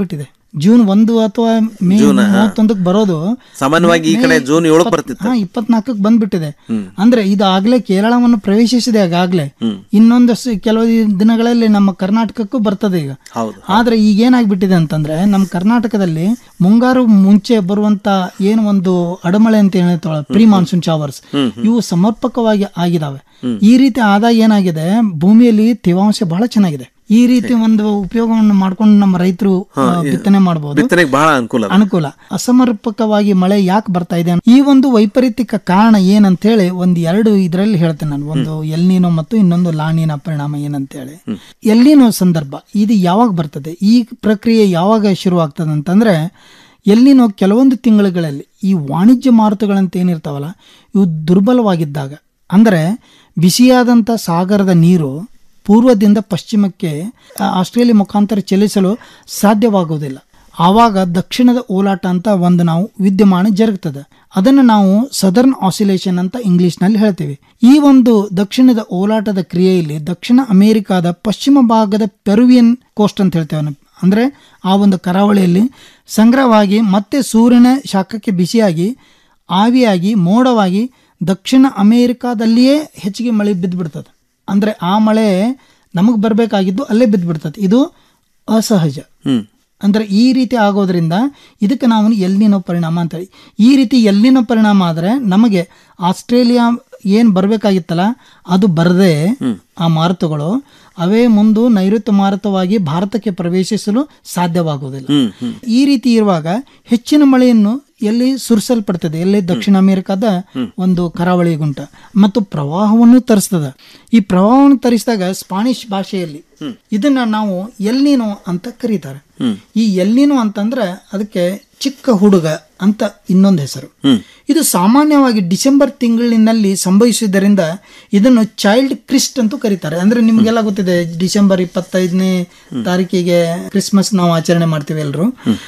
ಜೂನ್ ಒಂದು ಅಥವಾ ಮೇ ಜೂನ್, ಹಾ. ಮೂವತ್ತೊಂದಕ್ಕೆ ಬರೋದು ಸಾಮಾನ್ಯವಾಗಿ ಈ ಮೇ ಕಡೆ ಜೂನ್ ಏಳಕ್ಕೆ ಇಪ್ಪತ್- ಬರ್ತಿತ್ತು. ಹಾ ಇಪ್ಪತ್ನಾಲ್ಕಕ್ಕೆ ಬಂದ್ಬಿಟ್ಟಿದೆ ಹ್ಮ್. ಅಂದ್ರೆ ಇದು ಆಗ್ಲೇ ಕೇರಳವನ್ನು ಪ್ರವೇಶಿಸಿದೆ ಆಗಾಗ್ಲೇ ಹ್ಮ್. ಇನ್ನೊಂದಷ್ಟು ಕೆಲವು ದಿನಗಳಲ್ಲಿ ನಮ್ಮ ಕರ್ನಾಟಕಕ್ಕೂ ಬರ್ತದೆ ಈಗ ಹೌದು ಆದ್ರೆ ಈಗ ಏನಾಗ್ಬಿಟ್ಟಿದೆ ಅಂತಂದ್ರೆ ನಮ್ಮ ಕರ್ನಾಟಕದಲ್ಲಿ ಮುಂಗಾರು ಮುಂಚೆ ಬರುವಂತ ಏನು ಒಂದು ಅಡಮಳೆ ಅಂತ ಹೇಳ್ತಾಳೆ ಪ್ರೀ ಮಾನ್ಸೂನ್ ಶಾವರ್ಸ್ ಹ್ಮ್, ಇವು ಸಮರ್ಪಕವಾಗಿ ಆಗಿದಾವೆ ಹ್ಮ್. ಈ ರೀತಿ ಆದಾಗ ಏನಾಗಿದೆ ಭೂಮಿಯಲ್ಲಿ ತೇವಾಂಶ ಬಹಳ ಚೆನ್ನಾಗಿದೆ ಈ ರೀತಿ ಒಂದು ಉಪಯೋಗವನ್ನು ಮಾಡ್ಕೊಂಡು ನಮ್ಮ ರೈತರು ಹಾ, ಆ, ಈ- ಬಿತ್ತನೆ ಮಾಡಬಹುದು ಬಿತ್ತನೆಗೆ ಬಹಳ ಅನುಕೂಲ ಅದ. ಅನುಕೂಲ ಅಸಮರ್ಪಕವಾಗಿ ಮಳೆ ಯಾಕೆ ಬರ್ತಾ ಇದೆ ಈ ಒಂದು ವೈಪರೀತ್ಯಕ ಕಾರಣ ಏನಂತ ಹೇಳಿ ಒಂದು ಎರಡು ಇದರಲ್ಲಿ ಹೇಳ್ತೇನೆ ನಾನು ಒಂದು ಎಲ್ನೀನೋ ಮತ್ತು ಇನ್ನೊಂದು ಲಾಣಿನ ಪರಿಣಾಮ ಏನಂತೇಳಿ ಎಲ್ಲಿನೋ ಸಂದರ್ಭ ಇದು ಯಾವಾಗ ಬರ್ತದೆ ಈ ಪ್ರಕ್ರಿಯೆ ಯಾವಾಗ ಶುರು ಆಗ್ತದೆ ಅಂತಂದ್ರೆ ಎಲ್ಲಿನೋ ಕೆಲವೊಂದು ತಿಂಗಳುಗಳಲ್ಲಿ ಈ ವಾಣಿಜ್ಯ ಮಾರುತಗಳಂತ ಏನಿರ್ತಾವಲ್ಲ ಇವು ದುರ್ಬಲವಾಗಿದ್ದಾಗ ಅಂದರೆ ಬಿಸಿಯಾದಂಥ ಸಾಗರದ ನೀರು ಪೂರ್ವದಿಂದ ಪಶ್ಚಿಮಕ್ಕೆ ಆ, ಆಸ್ಟ್ರೇಲಿಯಾ ಮುಖಾಂತರ ಚಲಿಸಲು ಸಾಧ್ಯವಾಗುವುದಿಲ್ಲ ಆವಾಗ ದಕ್ಷಿಣದ ಓಲಾಟ ಅಂತ ಒಂದು ನಾವು ವಿದ್ಯಮಾನ ಜರುಗ್ತದೆ ಅದನ್ನು ನಾವು ಸದರ್ನ್ ಆಸಿಲೇಷನ್ ಅಂತ ಇಂಗ್ಲಿಷ್ನಲ್ಲಿ ಹೇಳ್ತೀವಿ ಈ ಒಂದು ದಕ್ಷಿಣದ ಓಲಾಟದ ಕ್ರಿಯೆಯಲ್ಲಿ ದಕ್ಷಿಣ ಅಮೆರಿಕಾದ ಪಶ್ಚಿಮ ಭಾಗದ ಪೆರುವಿಯನ್ ಕೋಸ್ಟ್ ಅಂತ ಹೇಳ್ತೇವೆ ನಾವು. ಅಂದ್ರೆ ಆ ಒಂದು ಕರಾವಳಿಯಲ್ಲಿ ಸಂಗ್ರಹವಾಗಿ ಮತ್ತೆ ಸೂರ್ಯನ ಶಾಖಕ್ಕೆ ಬಿಸಿಯಾಗಿ ಆವಿಯಾಗಿ ಮೋಡವಾಗಿ ದಕ್ಷಿಣ ಅಮೆರಿಕಾದಲ್ಲಿಯೇ ಹೆಚ್ಚಿಗೆ ಮಳೆ ಬಿದ್ದುಬಿಡ್ತದೆ ಅಂದ್ರೆ ಆ ಮಳೆ ನಮಗೆ ಬರಬೇಕಾಗಿದ್ದು ಅಲ್ಲೇ ಬಿದ್ದುಬಿಡ್ತದೆ ಇದು ಅಸಹಜ ಹ್ಮ್ ಅಂದ್ರೆ ಈ ರೀತಿ ಆಗೋದ್ರಿಂದ ಇದಕ್ಕೆ ನಾವು ಎಲ್ಲಿನೋ ಪರಿಣಾಮ ಅಂತ ಹೇಳಿ ಈ ರೀತಿ ಎಲ್ಲಿನೋ ಪರಿಣಾಮ ಆದರೆ ನಮಗೆ ಆಸ್ಟ್ರೇಲಿಯಾ ಏನು ಬರಬೇಕಾಗಿತ್ತಲ್ಲ ಅದು ಬರದೆ ಆ ಮಾರುತಗಳು ಅವೇ ಮುಂದು ನೈಋತ್ಯ ಮಾರುತವಾಗಿ ಭಾರತಕ್ಕೆ ಪ್ರವೇಶಿಸಲು ಸಾಧ್ಯವಾಗುವುದಿಲ್ಲ ಹ್ಮ್ ಹ್ಮ್ ಈ ರೀತಿ ಇರುವಾಗ ಹೆಚ್ಚಿನ ಮಳೆಯನ್ನು ಎಲ್ಲಿ ಸುರಿಸಲ್ಪಡ್ತದೆ ಎಲ್ಲಿ ದಕ್ಷಿಣ ಅಮೆರಿಕದ ಒಂದು ಕರಾವಳಿ ಗುಂಟ ಮತ್ತು ಪ್ರವಾಹವನ್ನು ತರಿಸ್ತದ ಈ ಪ್ರವಾಹವನ್ನು ತರಿಸಿದಾಗ ಸ್ಪಾನಿಷ್ ಭಾಷೆಯಲ್ಲಿ ಇದನ್ನ ನಾವು ಎಲ್ಲಿನೋ ಅಂತ ಕರೀತಾರೆ ಹ್ಮ್ ಈ ಎಲ್ಲಿನೋ ಅಂತಂದ್ರೆ ಅದಕ್ಕೆ ಚಿಕ್ಕ ಹುಡುಗ ಅಂತ ಇನ್ನೊಂದು ಹೆಸರು ಹ್ಮ್ ಇದು ಸಾಮಾನ್ಯವಾಗಿ ಡಿಸೆಂಬರ್ ತಿಂಗಳಿನಲ್ಲಿ ಸಂಭವಿಸುವುದರಿಂದ ಇದನ್ನು ಚೈಲ್ಡ್ ಕ್ರಿಸ್ಟ್ ಅಂತೂ ಕರೀತಾರೆ ಅಂದ್ರೆ ನಿಮ್ಗೆಲ್ಲ ಗೊತ್ತಿದೆ ಡಿಸೆಂಬರ್ ಇಪ್ಪತ್ತೈದನೇ ತಾರೀಕಿಗೆ ಕ್ರಿಸ್ಮಸ್ ನಾವು ಆಚರಣೆ ಮಾಡ್ತೀವಿ ಎಲ್ಲರೂ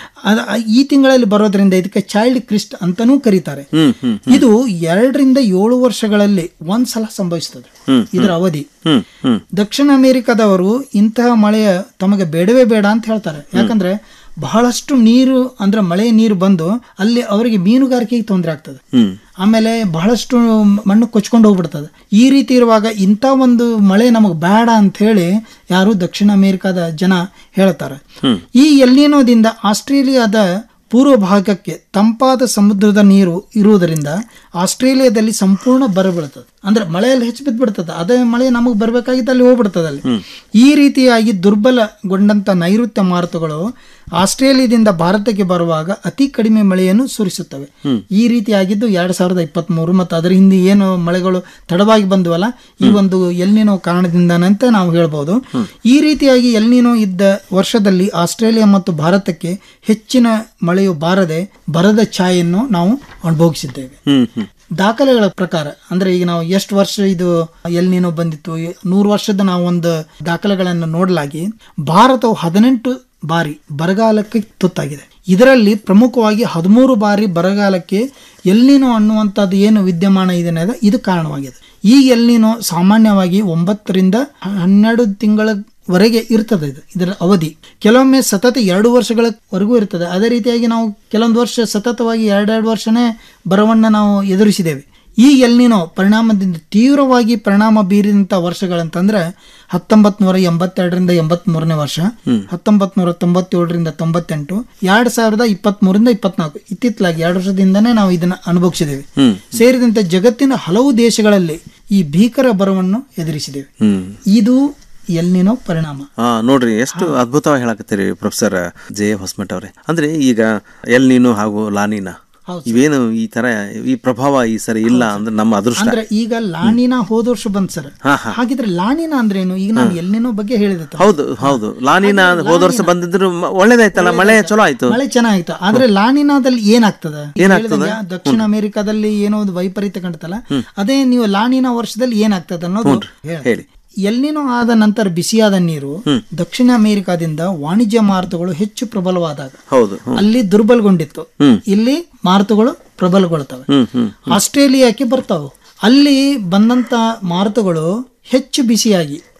ಈ ತಿಂಗಳಲ್ಲಿ ಬರೋದ್ರಿಂದ ಇದಕ್ಕೆ ಚೈಲ್ಡ್ ಕ್ರಿಸ್ಟ್ ಅಂತಾನೂ ಕರೀತಾರೆ ಹ್ಮ್ ಹ್ಮ್ ಇದು ಎರಡರಿಂದ ಏಳು ವರ್ಷಗಳಲ್ಲಿ ಒಂದ್ಸಲ ಸಂಭವಿಸ್ತದೆ ಹ್ಮ್, ಇದರ ಅವಧಿ ಹ್ಮ್ ಹ್ಮ್ ದಕ್ಷಿಣ ಅಮೆರಿಕದವರು ಇಂತಹ ಮಳೆಯ ತಮಗೆ ಬೇಡವೇ ಬೇಡ ಅಂತ ಹೇಳ್ತಾರೆ ಯಾಕಂದ್ರೆ ಬಹಳಷ್ಟು ನೀರು ಅಂದ್ರೆ ಮಳೆ ನೀರು ಬಂದು ಅಲ್ಲಿ ಅವರಿಗೆ ಮೀನುಗಾರಿಕೆಗೆ ತೊಂದರೆ ಆಗ್ತದೆ ಹ್ಮ್ ಆಮೇಲೆ ಬಹಳಷ್ಟು ಮಣ್ಣು ಕೊಚ್ಕೊಂಡು ಹೋಗ್ಬಿಡ್ತದೆ ಈ ರೀತಿ ಇರುವಾಗ ಇಂಥ ಒಂದು ಮಳೆ ನಮಗೆ ಬೇಡ ಅಂತ ಹೇಳಿ ಯಾರು ದಕ್ಷಿಣ ಅಮೆರಿಕದ ಜನ ಹೇಳ್ತಾರೆ ಹ್ಮ್ ಈ ಎಲ್ಲಿನೋದಿಂದ ಆಸ್ಟ್ರೇಲಿಯಾದ ಪೂರ್ವ ಭಾಗಕ್ಕೆ ತಂಪಾದ ಸಮುದ್ರದ ನೀರು ಇರುವುದರಿಂದ ಆಸ್ಟ್ರೇಲಿಯಾದಲ್ಲಿ ಸಂಪೂರ್ಣ ಬರಬೀಳ್ತದೆ ಅಂದ್ರೆ ಮಳೆಯಲ್ಲಿ ಹೆಚ್ಚು ಬಿದ್ದುಬಿಡ್ತದೆ ಅದೇ ಮಳೆ ನಮಗೆ ಬರಬೇಕಾಗಿತ್ತು ಅಲ್ಲಿ ಹೋಗ್ಬಿಡ್ತದೆ ಅಲ್ಲಿ ಈ ರೀತಿಯಾಗಿ ದುರ್ಬಲಗೊಂಡಂತ ನೈಋತ್ಯ ಮಾರುತಗಳು ಆಸ್ಟ್ರೇಲಿಯಾದಿಂದ ಭಾರತಕ್ಕೆ ಬರುವಾಗ ಅತಿ ಕಡಿಮೆ ಮಳೆಯನ್ನು ಸುರಿಸುತ್ತವೆ ಈ ರೀತಿಯಾಗಿದ್ದು ಎರಡ್ ಸಾವಿರದ ಇಪ್ಪತ್ತ್ ಮೂರು ಮತ್ತು ಅದರ ಹಿಂದೆ ಏನು ಮಳೆಗಳು ತಡವಾಗಿ ಬಂದುವಲ್ಲ ಈ ಒಂದು ಎಲ್ನಿನೋ ಕಾರಣದಿಂದನಂತೆ ನಾವು ಹೇಳ್ಬೋದು ಈ ರೀತಿಯಾಗಿ ಎಲ್ನಿನೋ ಇದ್ದ ವರ್ಷದಲ್ಲಿ ಆಸ್ಟ್ರೇಲಿಯಾ ಮತ್ತು ಭಾರತಕ್ಕೆ ಹೆಚ್ಚಿನ ಮಳೆಯು ಬಾರದೆ ಬರದ ಛಾಯೆಯನ್ನು ನಾವು ಅನುಭವಿಸಿದ್ದೇವೆ ಹ್ಮ್ ಹ್ಮ್ ದಾಖಲೆಗಳ ಪ್ರಕಾರ ಅಂದ್ರೆ ಈಗ ನಾವು ಎಷ್ಟು ವರ್ಷ ಇದು ಎಲ್ನಿನೋ ಬಂದಿತ್ತು ನೂರು ವರ್ಷದ ನಾವು ಒಂದು ದಾಖಲೆಗಳನ್ನು ನೋಡಲಾಗಿ ಭಾರತವು ಹದಿನೆಂಟು ಬಾರಿ ಬರಗಾಲಕ್ಕೆ ತುತ್ತಾಗಿದೆ ಇದರಲ್ಲಿ ಪ್ರಮುಖವಾಗಿ ಹದಿಮೂರು ಬಾರಿ ಬರಗಾಲಕ್ಕೆ ಎಲ್ನಿನೋ ಅನ್ನುವಂಥದ್ದು ಏನು ವಿದ್ಯಮಾನ ಇದೆ ಅನ್ನೋದು ಇದು ಕಾರಣವಾಗಿದೆ ಈ ಎಲ್ನಿನೋ ಸಾಮಾನ್ಯವಾಗಿ ಒಂಬತ್ತರಿಂದ ಹನ್ನೆರಡು ತಿಂಗಳವರೆಗೆ ಇರ್ತದೆ ಇದು ಇದರ ಅವಧಿ ಕೆಲವೊಮ್ಮೆ ಸತತ ಎರಡು ವರ್ಷಗಳವರೆಗೂ ಇರ್ತದೆ ಅದೇ ರೀತಿಯಾಗಿ ನಾವು ಕೆಲವೊಂದು ವರ್ಷ ಸತತವಾಗಿ ಎರಡೆರಡು ವರ್ಷನೇ ಬರವನ್ನ ನಾವು ಎದುರಿಸಿದ್ದೇವೆ ಈ ಎಲ್ನಿನೋ ಪರಿಣಾಮದಿಂದ ತೀವ್ರವಾಗಿ ಪರಿಣಾಮ ಬೀರಿದಂಥ ವರ್ಷಗಳಂತಂದ್ರೆ ಹತ್ತೊಂಬತ್ ನೂರ ಎಂಬತ್ತೆರಡರಿಂದ ಎಂಬತ್ ಮೂರನೇ ವರ್ಷ ಹತ್ತೊಂಬತ್ ನೂರ ತೊಂಬತ್ತೇಳರಿಂದ ತೊಂಬತ್ತೆಂಟು ಎರಡ್ ಸಾವಿರದ ಇಪ್ಪತ್ತ್ ಮೂರಿಂದ ಇಪ್ಪತ್ನಾಲ್ಕು ಇತ್ತಿತ್ತಲಾಗಿ ಎರಡು ವರ್ಷದಿಂದನೇ ನಾವು ಇದನ್ನ ಅನುಭವಿಸಿದ್ದೇವೆ ಹ್ಮ್ ಸೇರಿದಂತೆ ಜಗತ್ತಿನ ಹಲವು ದೇಶಗಳಲ್ಲಿ ಈ ಭೀಕರ ಬರವನ್ನು ಎದುರಿಸಿದ್ದೇವೆ ಹ್ಮ್ ಇದು ಎಲ್ನಿನೋ ಪರಿಣಾಮ ಹಾ ನೋಡ್ರಿ ಎಷ್ಟು ಅದ್ಭುತವಾಗಿ ಹೇಳಕತ್ತೀರಿ ಪ್ರೊಫೆಸರ್ ಜೆ ಹೊಸ್ಮಠ್ ಅವರೇ ಅಂದ್ರೆ ಈಗ ಎಲ್ ನೀನು ಹಾಗೂ ಲಾನಿನ ಹೌದು. ಇವೇನು ಈ ತರ ಈ ಪ್ರಭಾವ ಈ ಸರಿ ಇಲ್ಲ ಅಂದ್ರೆ ನಮ್ಮ ಅದೃಷ್ಟ ಅಂದ್ರೆ ಈಗ ಲಾಣಿನ ಹೋದ ವರ್ಷ ಬಂದ್ ಸರ್ ಹಾ, ಹಾ. ಹಾಗಿದ್ರೆ ಲಾಣಿನ ಅಂದ್ರೇನು ಈಗ ನಾನು ಎಲ್ಲಿನೋ ಬಗ್ಗೆ ಹೇಳಿದೆ ತಾನೆ. ಹೌದು ಹೌದು ಲಾನಿನ ಹೋದ ವರ್ಷ ಬಂದಿದ್ರು ಮ- ಒಳ್ಳೇದಾಯ್ತಲ್ಲ ಮಳೆ ಚಲೋ ಆಯ್ತು ಮಳೆ ಚೆನ್ನಾಗಿತ್ತು ಆದ್ರೆ ಲಾನಿನಾದಲ್ಲಿ ಏನಾಗ್ತದೆ ಈಗ ಏನಾಗ್ತದೆ? ಹೇಳಿದಂಗೆ ದಕ್ಷಿಣ ಅಮೆರಿಕಾದಲ್ಲಿ ಏನೋ ಒಂದು ವೈಪರೀತ್ಯ ಕಾಣ್ತಲ್ಲ ಅದೇ ನೀವು ಲಾನಿನ ವರ್ಷದಲ್ಲಿ ಏನಾಗ್ತದೆ ಅನ್ನೋದು ಹೇಳಿ. ಹೇಳಿ ಎಲ್ನಿನೋ ಆದ ನಂತರ ಬಿಸಿಯಾದ ನೀರು ದಕ್ಷಿಣ ಅಮೆರಿಕಾದಿಂದ ವಾಣಿಜ್ಯ ಮಾರುತಗಳು ಹೆಚ್ಚು ಪ್ರಬಲವಾದಾಗ ಹೌದು ಹ್ಮ್. ಅಲ್ಲಿ ದುರ್ಬಲಗೊಂಡಿತ್ತು ಹ್ಮ್. ಇಲ್ಲಿ ಮಾರುತಗಳು ಪ್ರಬಲಗೊಳ್ತವೆ ಹ್ಮ್ ಹ್ಮ್ ಆಸ್ಟ್ರೇಲಿಯಾಕ್ಕೆ ಬರ್ತಾವೆ ಅಲ್ಲಿ ಬಂದಂತ ಮಾರುತಗಳು ಹೆಚ್ಚು ಬಿಸಿಯಾಗಿ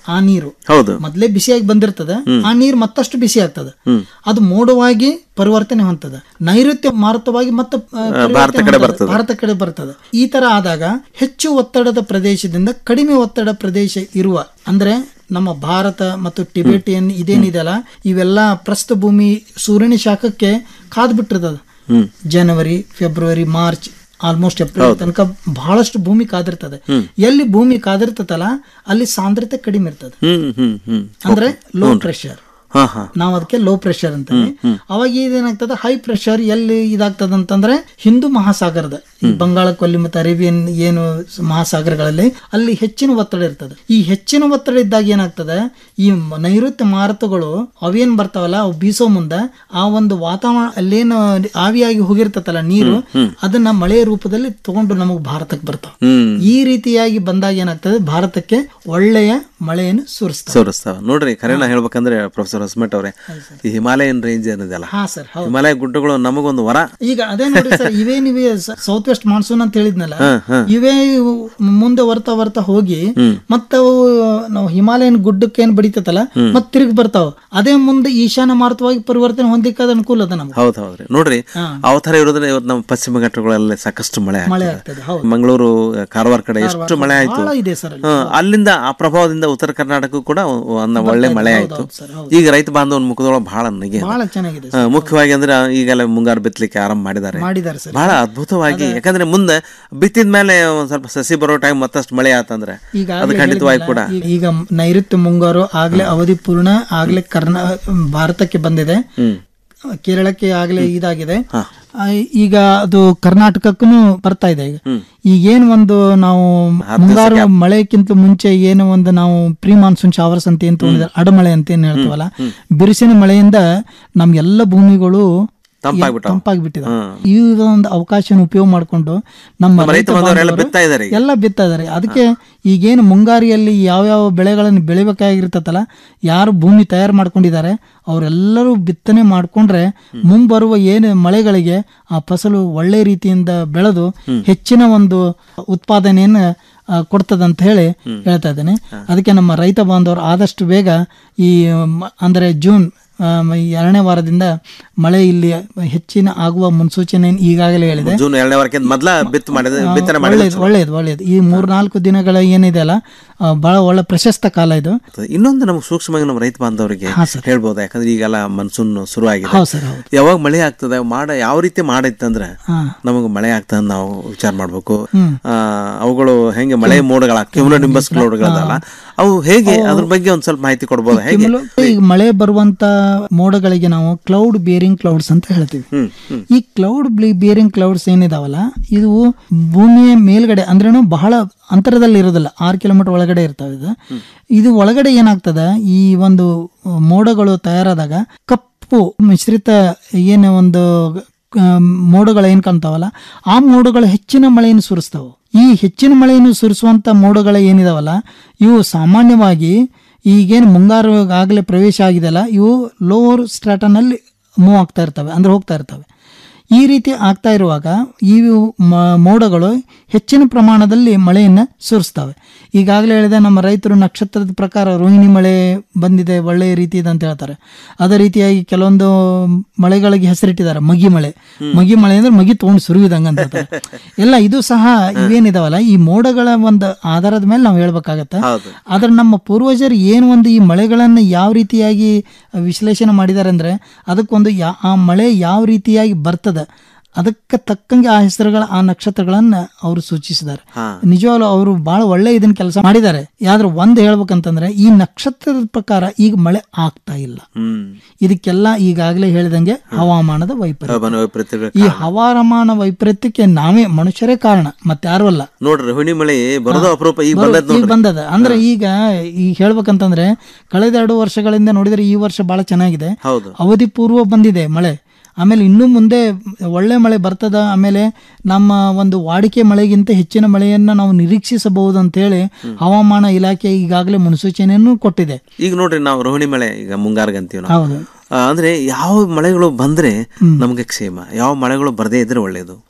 ಆ ನೀರು ಹೌದು ಮೊದ್ಲೇ ಬಿಸಿಯಾಗಿ ಬಂದಿರ್ತದ ಹ್ಮ್. ಆ ನೀರು ಮತ್ತಷ್ಟು ಬಿಸಿ ಆಗ್ತದ ಹ್ಮ್ ಅದು ಮೋಡವಾಗಿ ಪರಿವರ್ತನೆ ಹೊಂದದ ನೈಋತ್ಯ ಮಾರುತವಾಗಿ ಮತ್ತೆ ಆ, ಪರಿವರ್ತನೆ ಭಾರತ ಕಡೆ ಹೊಂದದ. ಬರ್ತದೆ. ಭಾರತ ಕಡೆ ಬರ್ತದೆ ಈ ತರ ಆದಾಗ ಹೆಚ್ಚು ಒತ್ತಡದ ಪ್ರದೇಶದಿಂದ ಕಡಿಮೆ ಒತ್ತಡ ಪ್ರದೇಶ ಇರುವ ಅಂದ್ರೆ ನಮ್ಮ ಭಾರತ ಮತ್ತು ಟಿಬೆಟಿಯನ್ ಇದೇನಿದೆಯಲ್ಲ ಇವೆಲ್ಲ ಪ್ರಸ್ಥಭೂಮಿ ಸೂರ್ಯನ ಶಾಖಕ್ಕೆ ಕಾದ್ ಬಿಟ್ಟಿರ್ತದ ಹ್ಮ್ ಜನವರಿ ಫೆಬ್ರವರಿ ಮಾರ್ಚ್ ಆಲ್ಮೋಸ್ಟ್ ಏಪ್ರಿಲ್ ಹೌದು. ತನಕ ಬಹಳಷ್ಟು ಭೂಮಿ ಕಾದಿರ್ತದೆ ಹ್ಮ್. ಎಲ್ಲಿ ಭೂಮಿ ಕಾದಿರ್ತದಲ್ಲ ಅಲ್ಲಿ ಸಾಂದ್ರತೆ ಕಡಿಮೆ ಇರ್ತದೆ ಹ್ಮ್ ಹ್ಮ್ ಹ್ಮ್ ಅಂದ್ರೆ ಲೋ ಹ್ಞೂ. ಪ್ರೆಷರ್ ಹಾ ಹಾ ನಾವು ಅದಕ್ಕೆ ಲೋ ಪ್ರೆಷರ್ ಅಂತೀವಿ ಹ್ಮ್, ಹ್ಮ್. ಅವಾಗ ಇದೇನಾಗ್ತದೆ ಹೈ ಪ್ರೆಷರ್ ಎಲ್ಲಿ ಇದಾಗ್ತದೆ ಅಂತಂದ್ರೆ ಹಿಂದೂ ಮಹಾಸಾಗರದ ಈ ಬಂಗಾಳ ಕೊಲ್ಲಿ ಮತ್ತು ಅರೇಬಿಯನ್ ಏನು ಸ- ಮಹಾಸಾಗರಗಳಲ್ಲಿ ಅಲ್ಲಿ ಹೆಚ್ಚಿನ ಒತ್ತಡ ಇರ್ತದೆ ಈ ಹೆಚ್ಚಿನ ಒತ್ತಡ ಇದ್ದಾಗ ಏನಾಗ್ತದೆ ಈ ಮ- ನೈಋತ್ಯ ಮಾರುತಗಳು ಅವೇನ್ ಬರ್ತಾವಲ್ಲ ಅವು ಬೀಸೋ ಮುಂದೆ ಆ ಒಂದು ವಾತಾವರಣ ಅಲ್ಲೇನು ಆವಿಯಾಗಿ ಹೋಗಿರ್ತತಲ್ಲ ನೀರು ಅದನ್ನ ಮಳೆಯ ರೂಪದಲ್ಲಿ ತಗೊಂಡು ನಮಗೆ ಭಾರತಕ್ಕೆ ಬರ್ತಾವ ಹ್ಮ್ ಈ ರೀತಿಯಾಗಿ ಬಂದಾಗ ಏನಾಗ್ತದೆ ಭಾರತಕ್ಕೆ ಒಳ್ಳೆಯ ಮಳೆಯನ್ನು ಸುರಿಸ್ತದೆ ಸೋರಿಸ್ತಾವ ನೋಡ್ರಿ ಖರೇನ ಹೇಳ್ಬೇಕಂದ್ರೆ ಪ್ರೊಫೆಸರ್ ಹೊಸಮಠ್ ಅವರೇ ಈ ಹಿಮಾಲಯನ್ ರೇಂಜ್ ಏನಿದೆಯಲ್ಲ ಹಾ ಸರ್ ಹೌದು ಹಿಮಾಲಯ ಗುಡ್ಡಗಳು ನಮಗೊಂದು ವರ ಈಗ ಅದೇ ನೋಡಿ ಸರ್ ಇವೇ ನೀವೇ ಸೌತ್ ವೆಸ್ಟ್ ಮಾನ್ಸೂನ್ ಅಂತ ಹೇಳಿದ್ನಲ್ಲ ಹಾ, ಹಾ. ಇವೇ ಇವು ಮುಂದೆ ಬರ್ತಾ ಬರ್ತಾ ಹೋಗಿ ಹ್ಮ್. ಮತ್ತ ಅವು ನಾವು ಹಿಮಾಲಯನ್ ಗುಡ್ಡಕ್ಕೆ ಏನ್ ಬಡಿತತಲ್ಲ ಹ್ಮ್. ಮತ್ ತಿರುಗಿ ಬರ್ತಾವ ಅದೇ ಮುಂದೆ ಈಶಾನ್ಯ ಮಾರುತವಾಗಿ ಪರಿವರ್ತನೆ ಹೊಂದಿಕ್ಕೆ ಅದು ಅನುಕೂಲ ಅದ ನಮ್ಗೆ ಹೌದ್ ಹೌದ್ರಿ ನೋಡ್ರಿ ಹಾ. ಅವ ಥರ ಇರೋದ್ರೆ ಇವತ್ತು ನಮ್ಮ ಪಶ್ಚಿಮ ಘಟ್ಟಗಳಲ್ಲಿ ಸಾಕಷ್ಟು ಮಳೆ ಮಳೆ ಆಗ್ತದೆ ಆಗ್ತದೆ ಹೌದು ಮಂಗಳೂರು ಕಾರವಾರ ಕಡೆ ಎಷ್ಟು ಕಾರವಾರ ಮಳೆ ಆಯ್ತು ಬಹಳ ಇದೆ ಸರ್ ಅಲ್ಲಿ. ಹಾ, ಅಲ್ಲಿಂದ ಆ ಪ್ರಭಾವದಿಂದ ಉತ್ತರ ಕರ್ನಾಟಕ ಕೂಡ ಒಂದು ಒಳ್ಳೆ ಮಳೆ ಹೌದು, ಆಯ್ತು ಹೌದು ಸರ್, ಹೌದು. ಈಗ ರೈತ ಬಾಂಧವನ ಮುಖದೊಳಗೆ ಬಹಳ ನಗೆ ಇದೆ. ಬಹಳ ಚೆನ್ನಾಗಿದೆ ಹಾ, ಮುಖ್ಯವಾಗಿ ಅಂದ್ರೆ ಈಗೆಲ್ಲ ಮುಂಗಾರು ಬಿತ್ತಲಿಕ್ಕೆ ಆರಂಭ ಮಾಡಿದ್ದಾರೆ ಮಾಡಿದ್ದಾರೆ ಸರ್ ಬಹಳ ಅದ್ಭುತವಾಗಿ ಯಾಕಂದ್ರೆ ಮುಂದೆ ಬಿತ್ತಿದ ಮೇಲೆ ಒಂದ್ ಸ್ವಲ್ಪ ಸಸಿ ಬರೋ ಟೈಮ್ ಮತ್ತಷ್ಟು ಮಳೆ ಆತಂದ್ರೆ ಈಗ ಅದು ಖಂಡಿತವಾಗಿ ಕೂಡ ಈಗ- ಈಗ ನೈಋತ್ಯ ಮುಂಗಾರು ಆಗ್ಲೇ ಅವಧಿ ಪೂರ್ಣ ಆಗ್ಲೇ ಕರ್ನಾ ಭಾರತಕ್ಕೆ ಬಂದಿದೆ ಹ್ಮ್ ಕೇರಳಕ್ಕೆ ಆಗ್ಲೇ ಇದಾಗಿದೆ ಹಾ. ಆ, ಈಗ ಅದು ಕರ್ನಾಟಕಕ್ಕೂ ಬರ್ತಾ ಇದೆ ಈಗ ಹ್ಮ್. ಈಗೇನು ಒಂದು ನಾವು ಹತ್ತು ಮುಂಗಾರು ದಿವ್ಸಕ್ಕೆ ಮಳೆಕ್ಕಿಂತ ಮುಂಚೆ ಏನು ಒಂದು ನಾವು ಪ್ರೀ ಮಾನ್ಸೂನ್ ಶವರ್ಸ್ ಅಂತ ಏನ್ ತಗೊಂಡಿದ್ದಾರೆ ಅಡಮಳೆ ಅಂತ ಏನ್ ಹೇಳ್ತೀವಲ್ಲ ಹ್ಮ್. ಬಿರುಸಿನ ಮಳೆಯಿಂದ ನಮ್ಗೆಲ್ಲ ಭೂಮಿಗಳು ತಂಪಾಗ್ಬಿಟ್ಟಾವ. ತಂಪಾಗ್ಬಿಟ್ಟಿದೆ ಹ್ಮ್. ಈ ಒಂದು ಅವಕಾಶನ ಉಪಯೋಗ ಮಾಡಿಕೊಂಡು ನಮ್ಮ ನಮ್ಮ ರೈತ ರೈತ ಬಾಂಧವರೆಲ್ಲ ಬಾಂಧವರು ಬಿತ್ತಾ ಇದ್ದಾರೆ ಈಗ. ಎಲ್ಲ ಬಿತ್ತಾ ಇದಾರೆ ಅದಕ್ಕೆ ಈಗೇನು ಮುಂಗಾರಿಯಲ್ಲಿ ಯಾವ್ಯಾವ ಬೆಳೆಗಳನ್ನು ಬೆಳಿಬೇಕಾಗಿರ್ತತಲ್ಲ ಯಾರು ಭೂಮಿ ತಯಾರು ಮಾಡ್ಕೊಂಡಿದ್ದಾರೆ ಅವರೆಲ್ಲರೂ ಬಿತ್ತನೆ ಮಾಡ್ಕೊಂಡ್ರೆ ಮುಂಬರುವ ಏನು ಮಳೆಗಳಿಗೆ ಆ ಫಸಲು ಒಳ್ಳೆ ರೀತಿಯಿಂದ ಬೆಳೆದು ಹೆಚ್ಚಿನ ಒಂದು ಉತ್ಪಾದನೆಯನ್ನು ಆ, ಕೊಡ್ತದಂತ ಹೇಳಿ ಹೇಳ್ತಾ ಇದ್ದೇನೆ ಅದಕ್ಕೆ ನಮ್ಮ ರೈತ ಬಾಂಧವರು ಆದಷ್ಟು ಬೇಗ ಈ ಮ- ಅಂದ್ರೆ ಜೂನ್ ಆ, ಈ ಎರಡನೇ ವಾರದಿಂದ ಮಳೆ ಇಲ್ಲಿ ಹೆಚ್ಚಿನ ಆಗುವ ಮುನ್ಸೂಚನೆ ಈಗಾಗಲೇ ಹೇಳಿದೆ ಜೂನ್ ಎರಡನೇ ವಾರಕ್ಕೆ ಮೊದ್ಲ ಬಿತ್ತು ಮಾಡಿದ ಆ, ಬಿತ್ತನೆ ಒಳ್ಳೇದು ಮಾಡಿದ ಒಳ್ಳೇದು ಒಳ್ಳೇದು ಈ ಮೂರ್ನಾಲ್ಕು ದಿನಗಳ ಏನಿದೆ ಅಲ್ಲ ಆ, ಬಹಳ ಒಳ್ಳೆ ಪ್ರಶಸ್ತ ಕಾಲ ಇದು ಇನ್ನೊಂದು ನಮ್ಗೆ ಸೂಕ್ಷ್ಮವಾಗಿ ನಮ್ಮ ರೈತ ಬಾಂಧವರಿಗೆ ಹಾ, ಸರ್. ಹೇಳ್ಬೋದು ಯಾಕಂದ್ರೆ ಈಗೆಲ್ಲ ಮನ್ಸೂನ್ ಶುರು ಆಗಿದೆ ಹೌದು ಸರ್ ಹೌದು ಯಾವಾಗ ಮಳೆ ಆಗ್ತದೆ ಮಾಡ ಯಾವ ರೀತಿ ಮಾಡಿತ್ತಂದ್ರೆ ಹಾ. ನಮಗೆ ಮಳೆ ಆಗ್ತದೆ ನಾವು ವಿಚಾರ ಮಾಡ್ಬೇಕು ಹ್ಮ್. ಆ, ಅವುಗಳು ಹೆಂಗೆ ಮಳೆ ಮೋಡಗಳ ಕ್ಯೂಮುಲೋ ನಿಂಬಸ್ ಕ್ಲೌಡ್ಗಳದಲ್ಲ ಅವು ಹೇಗೆ ಅದ್ರ ಬಗ್ಗೆ ಒಂದ್ ಸ್ವಲ್ಪ ಮಾಹಿತಿ ಕೊಡ್ಬೋದಾ ಹೇಗೆ ಕೆಮಲು- ಈಗ ಮಳೆ ಬರುವಂತ ಮೋಡಗಳಿಗೆ ನಾವು ಕ್ಲೌಡ್ ಬೇರಿಂಗ್ ಕ್ಲೌಡ್ಸ್ ಅಂತ ಹೇಳ್ತೀವಿ ಹ್ಮ್ ಹ್ಮ್ ಈ ಕ್ಲೌಡ್ ಬೇರಿಂಗ್ ಕ್ಲೌಡ್ಸ್ ಏನಿದಾವಲ್ಲ ಇದು ಭೂಮಿಯ ಮೇಲ್ಗಡೆ ಅಂದ್ರೇನು ಬಹಳ ಅಂತರದಲ್ಲಿ ಇರೋದಿಲ್ಲ ಆರು ಕಿಲೋಮೀಟರ್ ಒಳಗಡೆ ಇರ್ತಾವೆ ಇದು ಇದು ಒಳಗಡೆ ಏನಾಗ್ತದ ಈ ಒಂದು ಮೋಡಗಳು ತಯಾರಾದಾಗ ಕಪ್ಪು ಮಿಶ್ರಿತ ಏನು ಒಂದು ಆ, ಮೋಡಗಳು ಏನು ಕಾಣ್ತಾವಲ್ಲ ಆ ಮೋಡಗಳು ಹೆಚ್ಚಿನ ಮಳೆಯನ್ನು ಸುರಿಸ್ತಾವೆ ಈ ಹೆಚ್ಚಿನ ಮಳೆಯನ್ನು ಸುರಿಸುವಂತ ಮೋಡಗಳು ಏನಿದಾವಲ್ಲ ಇವು ಸಾಮಾನ್ಯವಾಗಿ ಈಗೇನು ಮುಂಗಾರು ಆಗಲೇ ಪ್ರವೇಶ ಆಗಿದೆಯಲ್ಲ ಇವು ಲೋವರ್ ಸ್ಟ್ರಾಟನಲ್ಲಿ ಮೂವ್ ಆಗ್ತಾ ಇರ್ತವೆ ಅಂದ್ರೆ ಹೋಗ್ತಾ ಇರ್ತವೆ ಈ ರೀತಿ ಆಗ್ತಾ ಇರುವಾಗ ಈ ಮ- ಮೋಡಗಳು ಹೆಚ್ಚಿನ ಪ್ರಮಾಣದಲ್ಲಿ ಮಳೆಯನ್ನು ಸುರಿಸ್ತವೆ ಈಗಾಗಲೇ ಹೇಳಿದೆ ನಮ್ಮ ರೈತರು ನಕ್ಷತ್ರದ ಪ್ರಕಾರ ರೋಹಿಣಿ ಮಳೆ ಬಂದಿದೆ ಒಳ್ಳೆಯ ರೀತಿ ಇದೆ ಅಂತ ಹೇಳ್ತಾರೆ ಅದೇ ರೀತಿಯಾಗಿ ಕೆಲವೊಂದು ಮಳೆಗಳಿಗೆ ಹೆಸರಿಟ್ಟಿದ್ದಾರೆ ಮಗಿ ಮಳೆ ಮಗಿ ಮಳೆ ಅಂದ್ರೆ ಮಗಿ ತಗೊಂಡು ಸುರಿಯುದಂಗ ಅಂತ ಹೇಳ್ತಾರೆ ಎಲ್ಲ ಇದು ಸಹ ಇವೇನಿದಾವಲ್ಲ ಈ ಮೋಡಗಳ ಒಂದು ಆಧಾರದ ಮೇಲೆ ನಾವು ಹೇಳ್ಬೇಕಾಗತ್ತೆ ಹೌದು ಆದ್ರೆ ನಮ್ಮ ಪೂರ್ವಜರು ಏನು ಒಂದು ಈ ಮಳೆಗಳನ್ನು ಯಾವ ರೀತಿಯಾಗಿ ವಿಶ್ಲೇಷಣೆ ಮಾಡಿದ್ದಾರೆ ಅಂದ್ರೆ ಅದಕ್ಕೊಂದು ಯಾ ಆ ಮಳೆ ಯಾವ ರೀತಿಯಾಗಿ ಬರ್ತದೆ ಅದಕ್ಕೆ ತಕ್ಕಂಗೆ ಆ ಹೆಸರುಗಳ ಆ ನಕ್ಷತ್ರಗಳನ್ನ ಅವರು ಸೂಚಿಸಿದ್ದಾರೆ ಹಾ ನಿಜವಾಗ್ಲೂ ಅವರು ಬಹಳ ಒಳ್ಳೆ ಇದನ್ನ ಕೆಲಸ ಮಾಡಿದ್ದಾರೆ ಯಾವ್ದ್ರ ಒಂದ್ ಹೇಳ್ಬೇಕಂತಂದ್ರೆ ಈ ನಕ್ಷತ್ರದ ಪ್ರಕಾರ ಈಗ ಮಳೆ ಆಗ್ತಾ ಇಲ್ಲ ಹ್ಮ್ ಇದಕ್ಕೆಲ್ಲ ಈಗಾಗಲೇ ಹೇಳಿದಂಗೆ ಹವಾಮಾನದ ವೈಪರೀತ್ಯ ಹವಾಮಾನ ವೈಪರೀತ್ಯಗಳ ಈ ಹವಾಮಾನ ವೈಪರೀತ್ಯಕ್ಕೆ ನಾವೇ ಮನುಷ್ಯರೇ ಕಾರಣ ಮತ್ತಾರು ಅಲ್ಲ ನೋಡ್ರಿ ಹುಣಿ ಮಳೆ ಬರೋದು ಅಪರೂಪ ಈಗ ಬರೋ- ಬಂದದ್ ಈಗ ನೋಡ್ರಿ ಬಂದದ ಅಂದ್ರೆ ಈಗ ಈಗ ಹೇಳ್ಬೇಕಂತಂದ್ರೆ ಕಳೆದ ಎರಡು ವರ್ಷಗಳಿಂದ ನೋಡಿದ್ರೆ ಈ ವರ್ಷ ಬಹಳ ಚೆನ್ನಾಗಿದೆ ಹೌದು ಅವಧಿ ಪೂರ್ವ ಬಂದಿದೆ ಮಳೆ ಆಮೇಲೆ ಇನ್ನು ಮುಂದೆ ಒಳ್ಳೆ ಮಳೆ ಬರ್ತದ ಆಮೇಲೆ ನಮ್ಮ ಒಂದು ವಾಡಿಕೆ ಮಳೆಗಿಂತ ಹೆಚ್ಚಿನ ಮಳೆಯನ್ನ ನಾವು ನಿರೀಕ್ಷಿಸಬಹುದು ಅಂತ ಹೇಳಿ ಹವಾಮಾನ ಇಲಾಖೆ ಈಗಾಗಲೇ ಮುನ್ಸೂಚನೆಯನ್ನು ಕೊಟ್ಟಿದೆ ಈಗ ನೋಡ್ರಿ ನಾವು ರೋಹಿಣಿ ಮಳೆ ಈಗ ಮುಂಗಾರ್ಗ್ ಅಂತೀವಿ ನಾವು ಹೌದು ಆ, ಅಂದ್ರೆ ಯಾವ ಮಳೆಗಳು ಬಂದ್ರೆ ನಮಗೆ ಕ್ಷೇಮ ಯಾವ ಮಳೆಗಳು ಬರದೇ ಇದ್ರೆ ಒಳ್ಳೇದು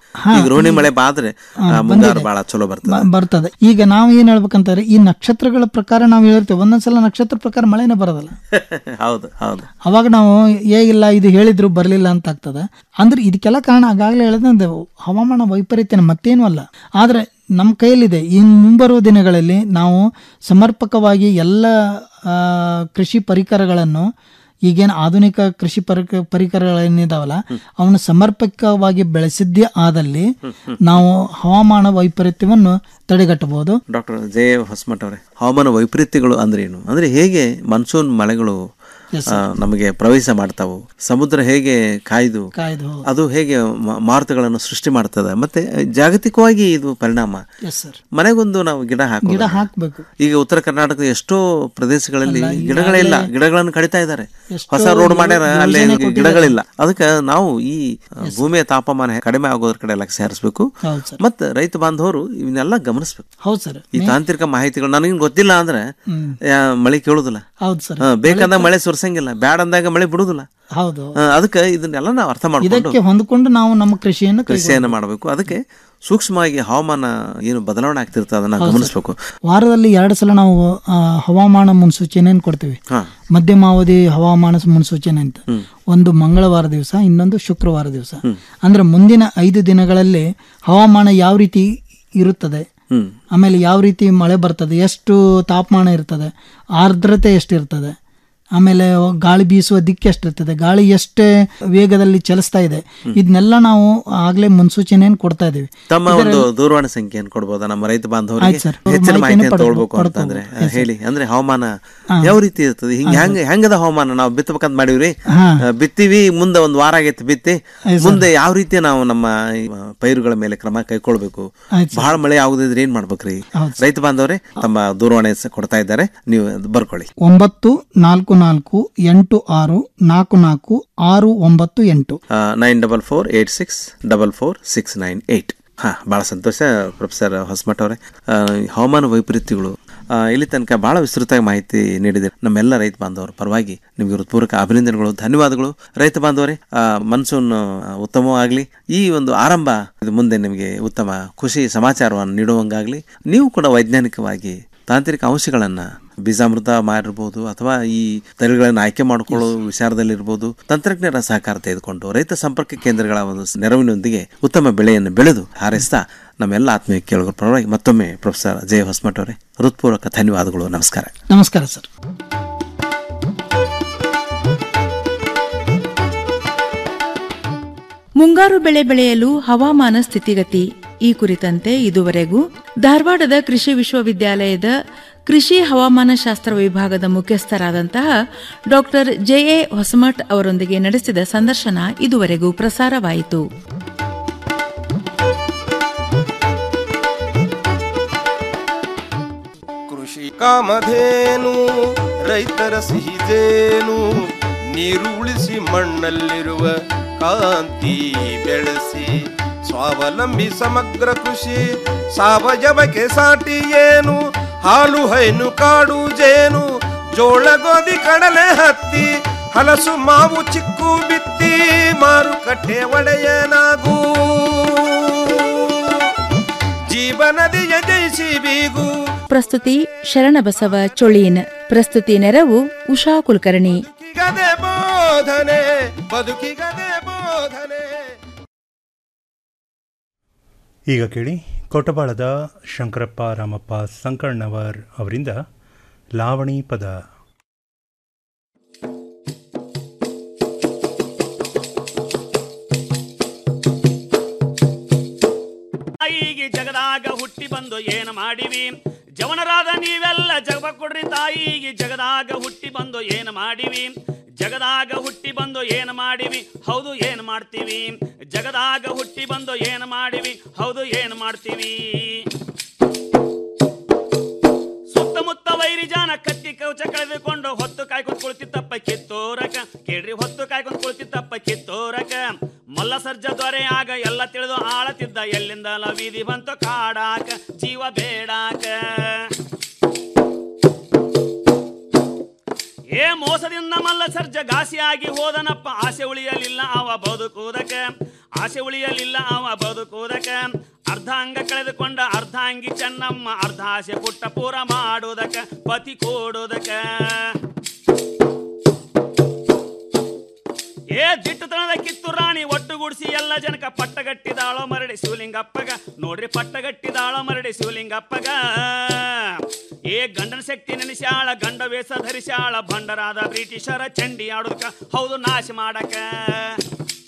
ಹಾ, ಈಗ ರೋಹಿಣಿ ಈಗ- ಮಳೆ ಬಾದ್ರೆ ಹಾ, ಆ, ಮುಂಗಾರು ಬಂದಿದೆ. ಬಹಳ ಚಲೋ ಬರ್ತದೆ ಬ- ಬರ್ತದೆ ಈಗ ನಾವು ಏನ್ ಹೇಳ್ಬೇಕಂತಾರೆ ಈ ನಕ್ಷತ್ರಗಳ ಪ್ರಕಾರ ನಾವು ಹೇಳ್ತೇವೆ ಒಂದೊಂದ್ಸಲ ನಕ್ಷತ್ರ ಪ್ರಕಾರ ಮಳೆನೇ ಬರೋದಲ್ಲ ಹೌದು ಹೌದು ಅವಾಗ ನಾವು ಹೇಗಿಲ್ಲ ಇದು ಹೇಳಿದ್ರು ಬರಲಿಲ್ಲ ಅಂತ ಆಗ್ತದೆ ಅಂದ್ರೆ ಇದಕ್ಕೆಲ್ಲ ಕಾರಣ ಆಗಾಗಲೇ ಹೇಳಿದಂತೆ ಹವಾಮಾನ ವೈಪರೀತ್ಯನ ಮತ್ತೇನೂ ಅಲ್ಲ ಆದರೆ ನಮ್ಮ ಕೈಯಲ್ಲಿದೆ ಇನ್ನು ಮುಂಬರುವ ದಿನಗಳಲ್ಲಿ ನಾವು ಸಮರ್ಪಕವಾಗಿ ಎಲ್ಲ ಆ, ಕೃಷಿ ಪರಿಕರಗಳನ್ನು ಈಗೇನು ಆಧುನಿಕ ಕೃಷಿ ಪರಿ ಪರಿಕರಗಳೇನಿದಾವಲ್ಲ ಅವನ್ನ ಸಮರ್ಪಕವಾಗಿ ಬೆಳೆಸಿದ್ದೇ ಆದಲ್ಲಿ ನಾವು ಹವಾಮಾನ ವೈಪರೀತ್ಯವನ್ನು ತಡೆಗಟ್ಟಬಹುದು ಡಾಕ್ಟರ್ ಜೆ ಹೊಸಮಠ ಅವರೇ ಹವಾಮಾನ ವೈಪರೀತ್ಯಗಳು ಅಂದ್ರೆ ಏನು ಅಂದ್ರೆ ಹೇಗೆ ಮನ್ಸೂನ್ ಮಳೆಗಳು Yes, ಆ, ನಮಗೆ ಪ್ರವೇಶ ಮಾಡ್ತಾವು ಸಮುದ್ರ ಹೇಗೆ ಕಾಯ್ದು ಕಾಯ್ದು ಅದು ಹೇಗೆ ಮ- ಮಾರುತಗಳನ್ನು ಸೃಷ್ಟಿ ಮಾಡ್ತದೆ ಮತ್ತೆ ಜಾಗತಿಕವಾಗಿ ಇದು ಪರಿಣಾಮ ಎಸ್ ಸರ್ ಮನೆಗೊಂದು ನಾವು ಗಿಡ ಹಾಕೋ ಗಿಡ ಹಾಕ್ಬೇಕು ಈಗ ಉತ್ತರ ಕರ್ನಾಟಕದ ಎಷ್ಟೋ ಪ್ರದೇಶಗಳಲ್ಲಿ ಅಲ್ಲ, ಗಿಡಗಳೇ ಇಲ್ಲ ಈಗಾಗ್ಲೇ ಗಿಡಗಳನ್ನು ಕಡಿತಾ ಇದ್ದಾರೆ ಎಷ್ಟೋ ಹೊಸ ರೋಡ್ ಮಾಡ್ಯಾರ ಯೋಜನೆ ಅಲ್ಲಿ ಕೊಟ್ಟಿದ್ದಾರೆ. ಗಿಡಗಳಿಲ್ಲ ಅದಕ್ಕೆ ನಾವು ಈ ಭೂಮಿಯ ತಾಪಮಾನ ಕಡಿಮೆ ಆಗೋದ್ರ ಕಡೆ ಲಕ್ಷ್ಯ ಹರಿಸಬೇಕು ಹೌದು ಸರ್ ಮತ್ತೆ ರೈತ ಬಾಂಧವರು ಇವನ್ನೆಲ್ಲ ಗಮನಿಸ್ಬೇಕು ಹೌದು ಸರ್ ಈ ತಾಂತ್ರಿಕ ಮಾಹಿತಿಗಳು ನನಗೆ ಗೊತ್ತಿಲ್ಲ ಅಂದ್ರೆ ಹ್ಮ್. ಯಾ, ಮಳೆ ಕೇಳುದಿಲ್ಲ ಹೌದು ಸರ್ ಹಾ, ಬೇಕಂದಾಗ ಮಳೆ ಸುರ್ಸಂಗಿಲ್ಲ ಬ್ಯಾಡ ಅಂದಾಗ ಮಳೆ ಬಿಡುದಿಲ್ಲ ಹೌದು ಹಾ, ಅದಕ್ಕೆ ಇದನ್ನೆಲ್ಲ ನಾವು ಅರ್ಥ ಮಾಡ್ಕೊಂಡು ಇದಕ್ಕೆ ಹೊಂದ್ಕೊಂಡು ನಾವು ನಮ್ಮ ಕೃಷಿಯನ್ನು ಕೃಷಿಯನ್ನು ಮಾಡಬೇಕು ಅದಕ್ಕೆ ಸೂಕ್ಷ್ಮವಾಗಿ ಹವಾಮಾನ ಏನು ಬದಲಾವಣೆ ಆಗ್ತಿರ್ತದೆ ಅದನ್ನ ಹೌದು ಸರ್. ಗಮನಿಸಬೇಕು ವಾರದಲ್ಲಿ ಎರಡು ಸಲ ನಾವು ಆ, ಹವಾಮಾನ ಮುನ್ಸೂಚನೆಯನ್ನು ಕೊಡ್ತೀವಿ ಹಾ ಮಧ್ಯಮಾವಧಿ ಹವಾಮಾನ ಮುನ್ಸೂಚನೆ ಅಂತ ಒಂದು ಮಂಗಳವಾರ ದಿವಸ ಇನ್ನೊಂದು ಶುಕ್ರವಾರ ದಿವಸ ಅಂದ್ರೆ ಮುಂದಿನ ಐದು ದಿನಗಳಲ್ಲಿ ಹವಾಮಾನ ಯಾವ ರೀತಿ ಇರುತ್ತದೆ ಹ್ಮ್ ಆಮೇಲೆ ಯಾವ ರೀತಿ ಮಳೆ ಬರ್ತದೆ ಎಷ್ಟು ತಾಪಮಾನ ಇರ್ತದೆ ಆರ್ದ್ರತೆ ಎಷ್ಟಿರ್ತದೆ ಆಮೇಲೆ ಗಾಳಿ ಬೀಸುವ ದಿಕ್ಕು ಎಷ್ಟಿರ್ತದೆ ಗಾಳಿ ಎಷ್ಟೇ ವೇಗದಲ್ಲಿ ಚಲಿಸ್ತಾ ಇದೆ ಇದನ್ನೆಲ್ಲ ನಾವು ಆಗ್ಲೇ ಮುನ್ಸೂಚನೆಯನ್ನು ಕೊಡ್ತಾ ಇದೀವಿ ತಮ್ಮ ಒಂದು ದೂರವಾಣಿ ಸಂಖ್ಯೆಯನ್ನು ಕೊಡ್ಬೋದಾ ನಮ್ಮ ರೈತ ಬಾಂಧವರಿಗೆ ಆಯ್ತು ಸರ್. ಹೆಚ್ಚಿನ ಮಾಹಿತಿಯನ್ನು ಮಾಹಿತಿಯನ್ನು ಪಡ್ಕೊ- ತಗೊಳ್ಬೇಕು ಅಂತಂದ್ರೆ ಪಡ್ಕೊಬೋದು. Yes, sir. ಹೇಳಿ ಅಂದ್ರೆ ಹವಾಮಾನ ಹಾ. ಯಾವ ರೀತಿ ಇರ್ತದೆ ಹಿಂಗ ಹೆಂಗ ಹೆಂಗದ ಹವಾಮಾನ ನಾವು ಬಿತ್ತಬೇಕಂತ ಮಾಡಿವ್ರಿ ಹಾ. ಆ, ಬಿತ್ತೀವಿ ಮುಂದೆ ಒಂದ್ ವಾರ ಆಗೈತಿ ಬಿತ್ತಿ ಆಯ್ತು sir. ಮುಂದೆ ಯಾವ ರೀತಿ ನಾವು ನಮ್ಮ ಈ, ಆ, ಪೈರುಗಳ ಮೇಲೆ ಕ್ರಮ ಕೈಗೊಳ್ಬೇಕು ಆಯ್ತು sir. ಬಹಳ ಮಳೆ ಆಗುದಿದ್ರೆ ಏನ್ ಮಾಡ್ಬೇಕ್ರಿ ಹೌದು ರೈತ ಬಾಂಧವರೇ ತಮ್ಮ ದೂರವಾಣಿ ಸ- ಕೊಡ್ತಾ ಇದ್ದಾರೆ ನೀವು ಅದು ಬರ್ಕೊಳ್ಳಿ ಒಂಬತ್ತು ನಾಲ್ಕು ನಾಲ್ಕು ಎಂಟು ಆರು ನಾಲ್ಕು ನಾಲ್ಕು ಆರು ಒಂಬತ್ತು ಎಂಟು nine double four eight six double four six nine eight ಹಾಂ ಭಾಳ ಸಂತೋಷ ಪ್ರೊಫೆಸರ್ ಹೊಸಮಠ ಅವರೇ ಆ, ಹವಾಮಾನ ವೈಪರೀತ್ಯಗಳು ಆ, ಇಲ್ಲಿ ತನಕ ಭಾಳ ವಿಸ್ತೃತವಾಗಿ ಮಾಹಿತಿ ನೀಡಿದೆ ನಮ್ಮೆಲ್ಲ ರೈತ ಬಾಂಧವರ ಪರವಾಗಿ ನಿಮಗೆ ಹೃತ್ಪೂರ್ವಕ ಅಭಿನಂದನೆಗಳು ಧನ್ಯವಾದಗಳು ರೈತ ಬಾಂಧವರೇ ಆ, ಮನ್ಸೂನ್ ಆ, ಉತ್ತಮವಾಗಲಿ ಈ ಒಂದು ಆರಂಭ ಇದು ಮುಂದೆ ನಿಮಗೆ ಉತ್ತಮ ಖುಷಿ ಸಮಾಚಾರವನ್ನು ನೀಡುವಂಗಾಗಲಿ ನೀವು ಕೂಡ ವೈಜ್ಞಾನಿಕವಾಗಿ ತಾಂತ್ರಿಕ ಅಂಶಗಳನ್ನು ಬೀಜಾಮೃತ ಮಾಡಿರ್ಬೋದು ಅಥವಾ ಈ ತಳಿಗಳನ್ನು ಆಯ್ಕೆ ಮಾಡಿಕೊಳ್ಳೋ ವಿಚಾರದಲ್ಲಿರ್ಬೋದು ತಂತ್ರಜ್ಞರ ಸಹಕಾರ ತೆಗೆದುಕೊಂಡು ರೈತ ಸಂಪರ್ಕ ಕೇಂದ್ರಗಳ ಒಂದು ನೆರವಿನೊಂದಿಗೆ ಉತ್ತಮ ಬೆಳೆಯನ್ನು ಬೆಳೆದು ಹಾರೈಸ್ತಾ ನಮ್ಮೆಲ್ಲ ಆತ್ಮೀಯ ಕೇಳುಗರ ಪರವಾಗಿ ಮತ್ತೊಮ್ಮೆ ಪ್ರೊಫೆಸರ್ ಜಯ ಹೊಸಮಠ ಅವರೇ ಹೃತ್ಪೂರ್ವಕ ಧನ್ಯವಾದಗಳು ನಮಸ್ಕಾರ ನಮಸ್ಕಾರ ಸರ್ ಮುಂಗಾರು ಬೆಳೆ ಬೆಳೆಯಲು ಹವಾಮಾನ ಸ್ಥಿತಿಗತಿ ಈ ಕುರಿತಂತೆ ಇದುವರೆಗೂ ಧಾರವಾಡದ ಕೃಷಿ ವಿಶ್ವವಿದ್ಯಾಲಯದ ಕೃಷಿ ಹವಾಮಾನ ಶಾಸ್ತ್ರ ವಿಭಾಗದ ಮುಖ್ಯಸ್ಥರಾದಂತಹ ಡಾಕ್ಟರ್ ಜೆಎ ಹೊಸಮಠ್ ಅವರೊಂದಿಗೆ ನಡೆಸಿದ ಸಂದರ್ಶನ ಇದುವರೆಗೂ ಪ್ರಸಾರವಾಯಿತು ಕೃಷಿ ಕಾಮಧೇನು ರೈತರ ಸಿಹಿದೇನು ನೀರು ಉಳಿಸಿ ಮಣ್ಣಲ್ಲಿರುವ ಕಾಂತಿ ಬೆಳೆಸಿ ಸ್ವಾವಲಂಬಿ ಸಮಗ್ರ ಕೃಷಿ ಸಾವಯವಕ್ಕೆ ಸಾಟಿ ಏನು ಹಾಲು ಹೈನು ಕಾಡು ಜೇನು ಜೋಳ ಗೋಧಿ ಕಡಲೆ ಹತ್ತಿ ಹಲಸು ಮಾವು ಚಿಕ್ಕು ಬಿತ್ತಿ ಮಾರುಕಟ್ಟೆ ಒಡೆಯನಾಗೂ ಜೀವನದಿಯ ಜಯಿಸಿ ಬೀಗು ಪ್ರಸ್ತುತಿ ಶರಣಬಸವ ಚೊಳೀನ್ ಪ್ರಸ್ತುತಿ ನೆರವು ಉಷಾ ಕುಲಕರ್ಣಿ ಗದೆ ಬೋಧನೆ ಬದುಕಿಗದೆ ಬೋಧನೆ ಈಗ ಕೇಳಿ ಕೊಟಬಾಳದ ಶಂಕರಪ್ಪ ರಾಮಪ್ಪ ಸಂಕಣ್ಣವರ್ ಅವರಿಂದ ಲಾವಣಿ ಪದ ತಾಯಿಗೆ ಜಗದಾಗ ಹುಟ್ಟಿ ಬಂದು ಏನು ಮಾಡಿವಿ ಜವನರಾದ ನೀವೆಲ್ಲ ಜಗಬ ಕೊಡ್ರಿ ತಾಯಿಗೆ ಜಗದಾಗ ಹುಟ್ಟಿ ಬಂದು ಏನು ಮಾಡಿವಿ ಜಗದಾಗ ಹುಟ್ಟಿ ಬಂದು ಏನು ಮಾಡಿವಿ ಹೌದು ಏನು ಮಾಡ್ತೀವಿ ಜಗದಾಗ ಹುಟ್ಟಿ ಬಂದು ಏನು ಮಾಡಿವಿ ಹೌದು ಏನು ಮಾಡ್ತೀವಿ ಸುತ್ತಮುತ್ತ ವೈರಿ ಜಾನ ಕತ್ತಿ ಕವಚ ಕಳೆದುಕೊಂಡು ಹೊತ್ತು ಕಾಯ್ಕೊಂಡು ಕುಳಿತಿತ್ತಪ್ಪ ಕಿತ್ತೋರಕ ಕೇಳ್ರಿ ಹೊತ್ತು ಕಾಯ್ಕೊಂಡು ಕುಳಿತಿತ್ತಪ್ಪ ಕಿತ್ತೋರಕ ಮಲ್ಲ ಸರ್ಜ ದೊರೆ ಆಗ ಎಲ್ಲ ತಿಳಿದು ಆಳತಿದ್ದ ಎಲ್ಲಿಂದಲ ಬೀದಿ ಬಂತು ಕಾಡಾಕ ಜೀವ ಬೇಡಾಕ ಏ ಮೋಸದಿಂದ ಮಲ್ಲ ಸರ್ಜ ಘಾಸಿಯಾಗಿ ಹೋದನಪ್ಪ ಆಸೆ ಉಳಿಯಲಿಲ್ಲ ಅವ ಬದುಕುವುದಕ್ಕೆ ಆಸೆ ಉಳಿಯಲಿಲ್ಲ ಅವ ಬದುಕುವುದಕ ಅರ್ಧಾಂಗ ಕಳೆದುಕೊಂಡ ಅರ್ಧಾಂಗಿ ಚೆನ್ನಮ್ಮ ಅರ್ಧ ಆಸೆ ಪುಟ್ಟ ಪೂರ ಮಾಡುವುದಕ ಪತಿ ಕೊಡುವುದಕ ಏ ದಿಟ್ಟತನದ ಕಿತ್ತು ರಾಣಿ ಒಟ್ಟುಗೂಡಿಸಿ ಎಲ್ಲ ಜನಕ ಪಟ್ಟಗಟ್ಟಿದಾಳೋ ಮರಡಿ ಶಿವಲಿಂಗಪ್ಪಗ ನೋಡ್ರಿ ಪಟ್ಟಗಟ್ಟಿದಾಳೋ ಮರಡಿ ಶಿವಲಿಂಗಪ್ಪಗ ಏ ಗಂಡನ ಶಕ್ತಿ ನೆನೆಸ್ಯಾಳ ಗಂಡ ವೇಷ ಧರಿಸ್ಯಾಳ ಭಂಡರಾದ ಬ್ರಿಟಿಷರ ಚಂಡಿ ಆಡೋದಕ್ಕ ಹೌದು ನಾಶ ಮಾಡಕ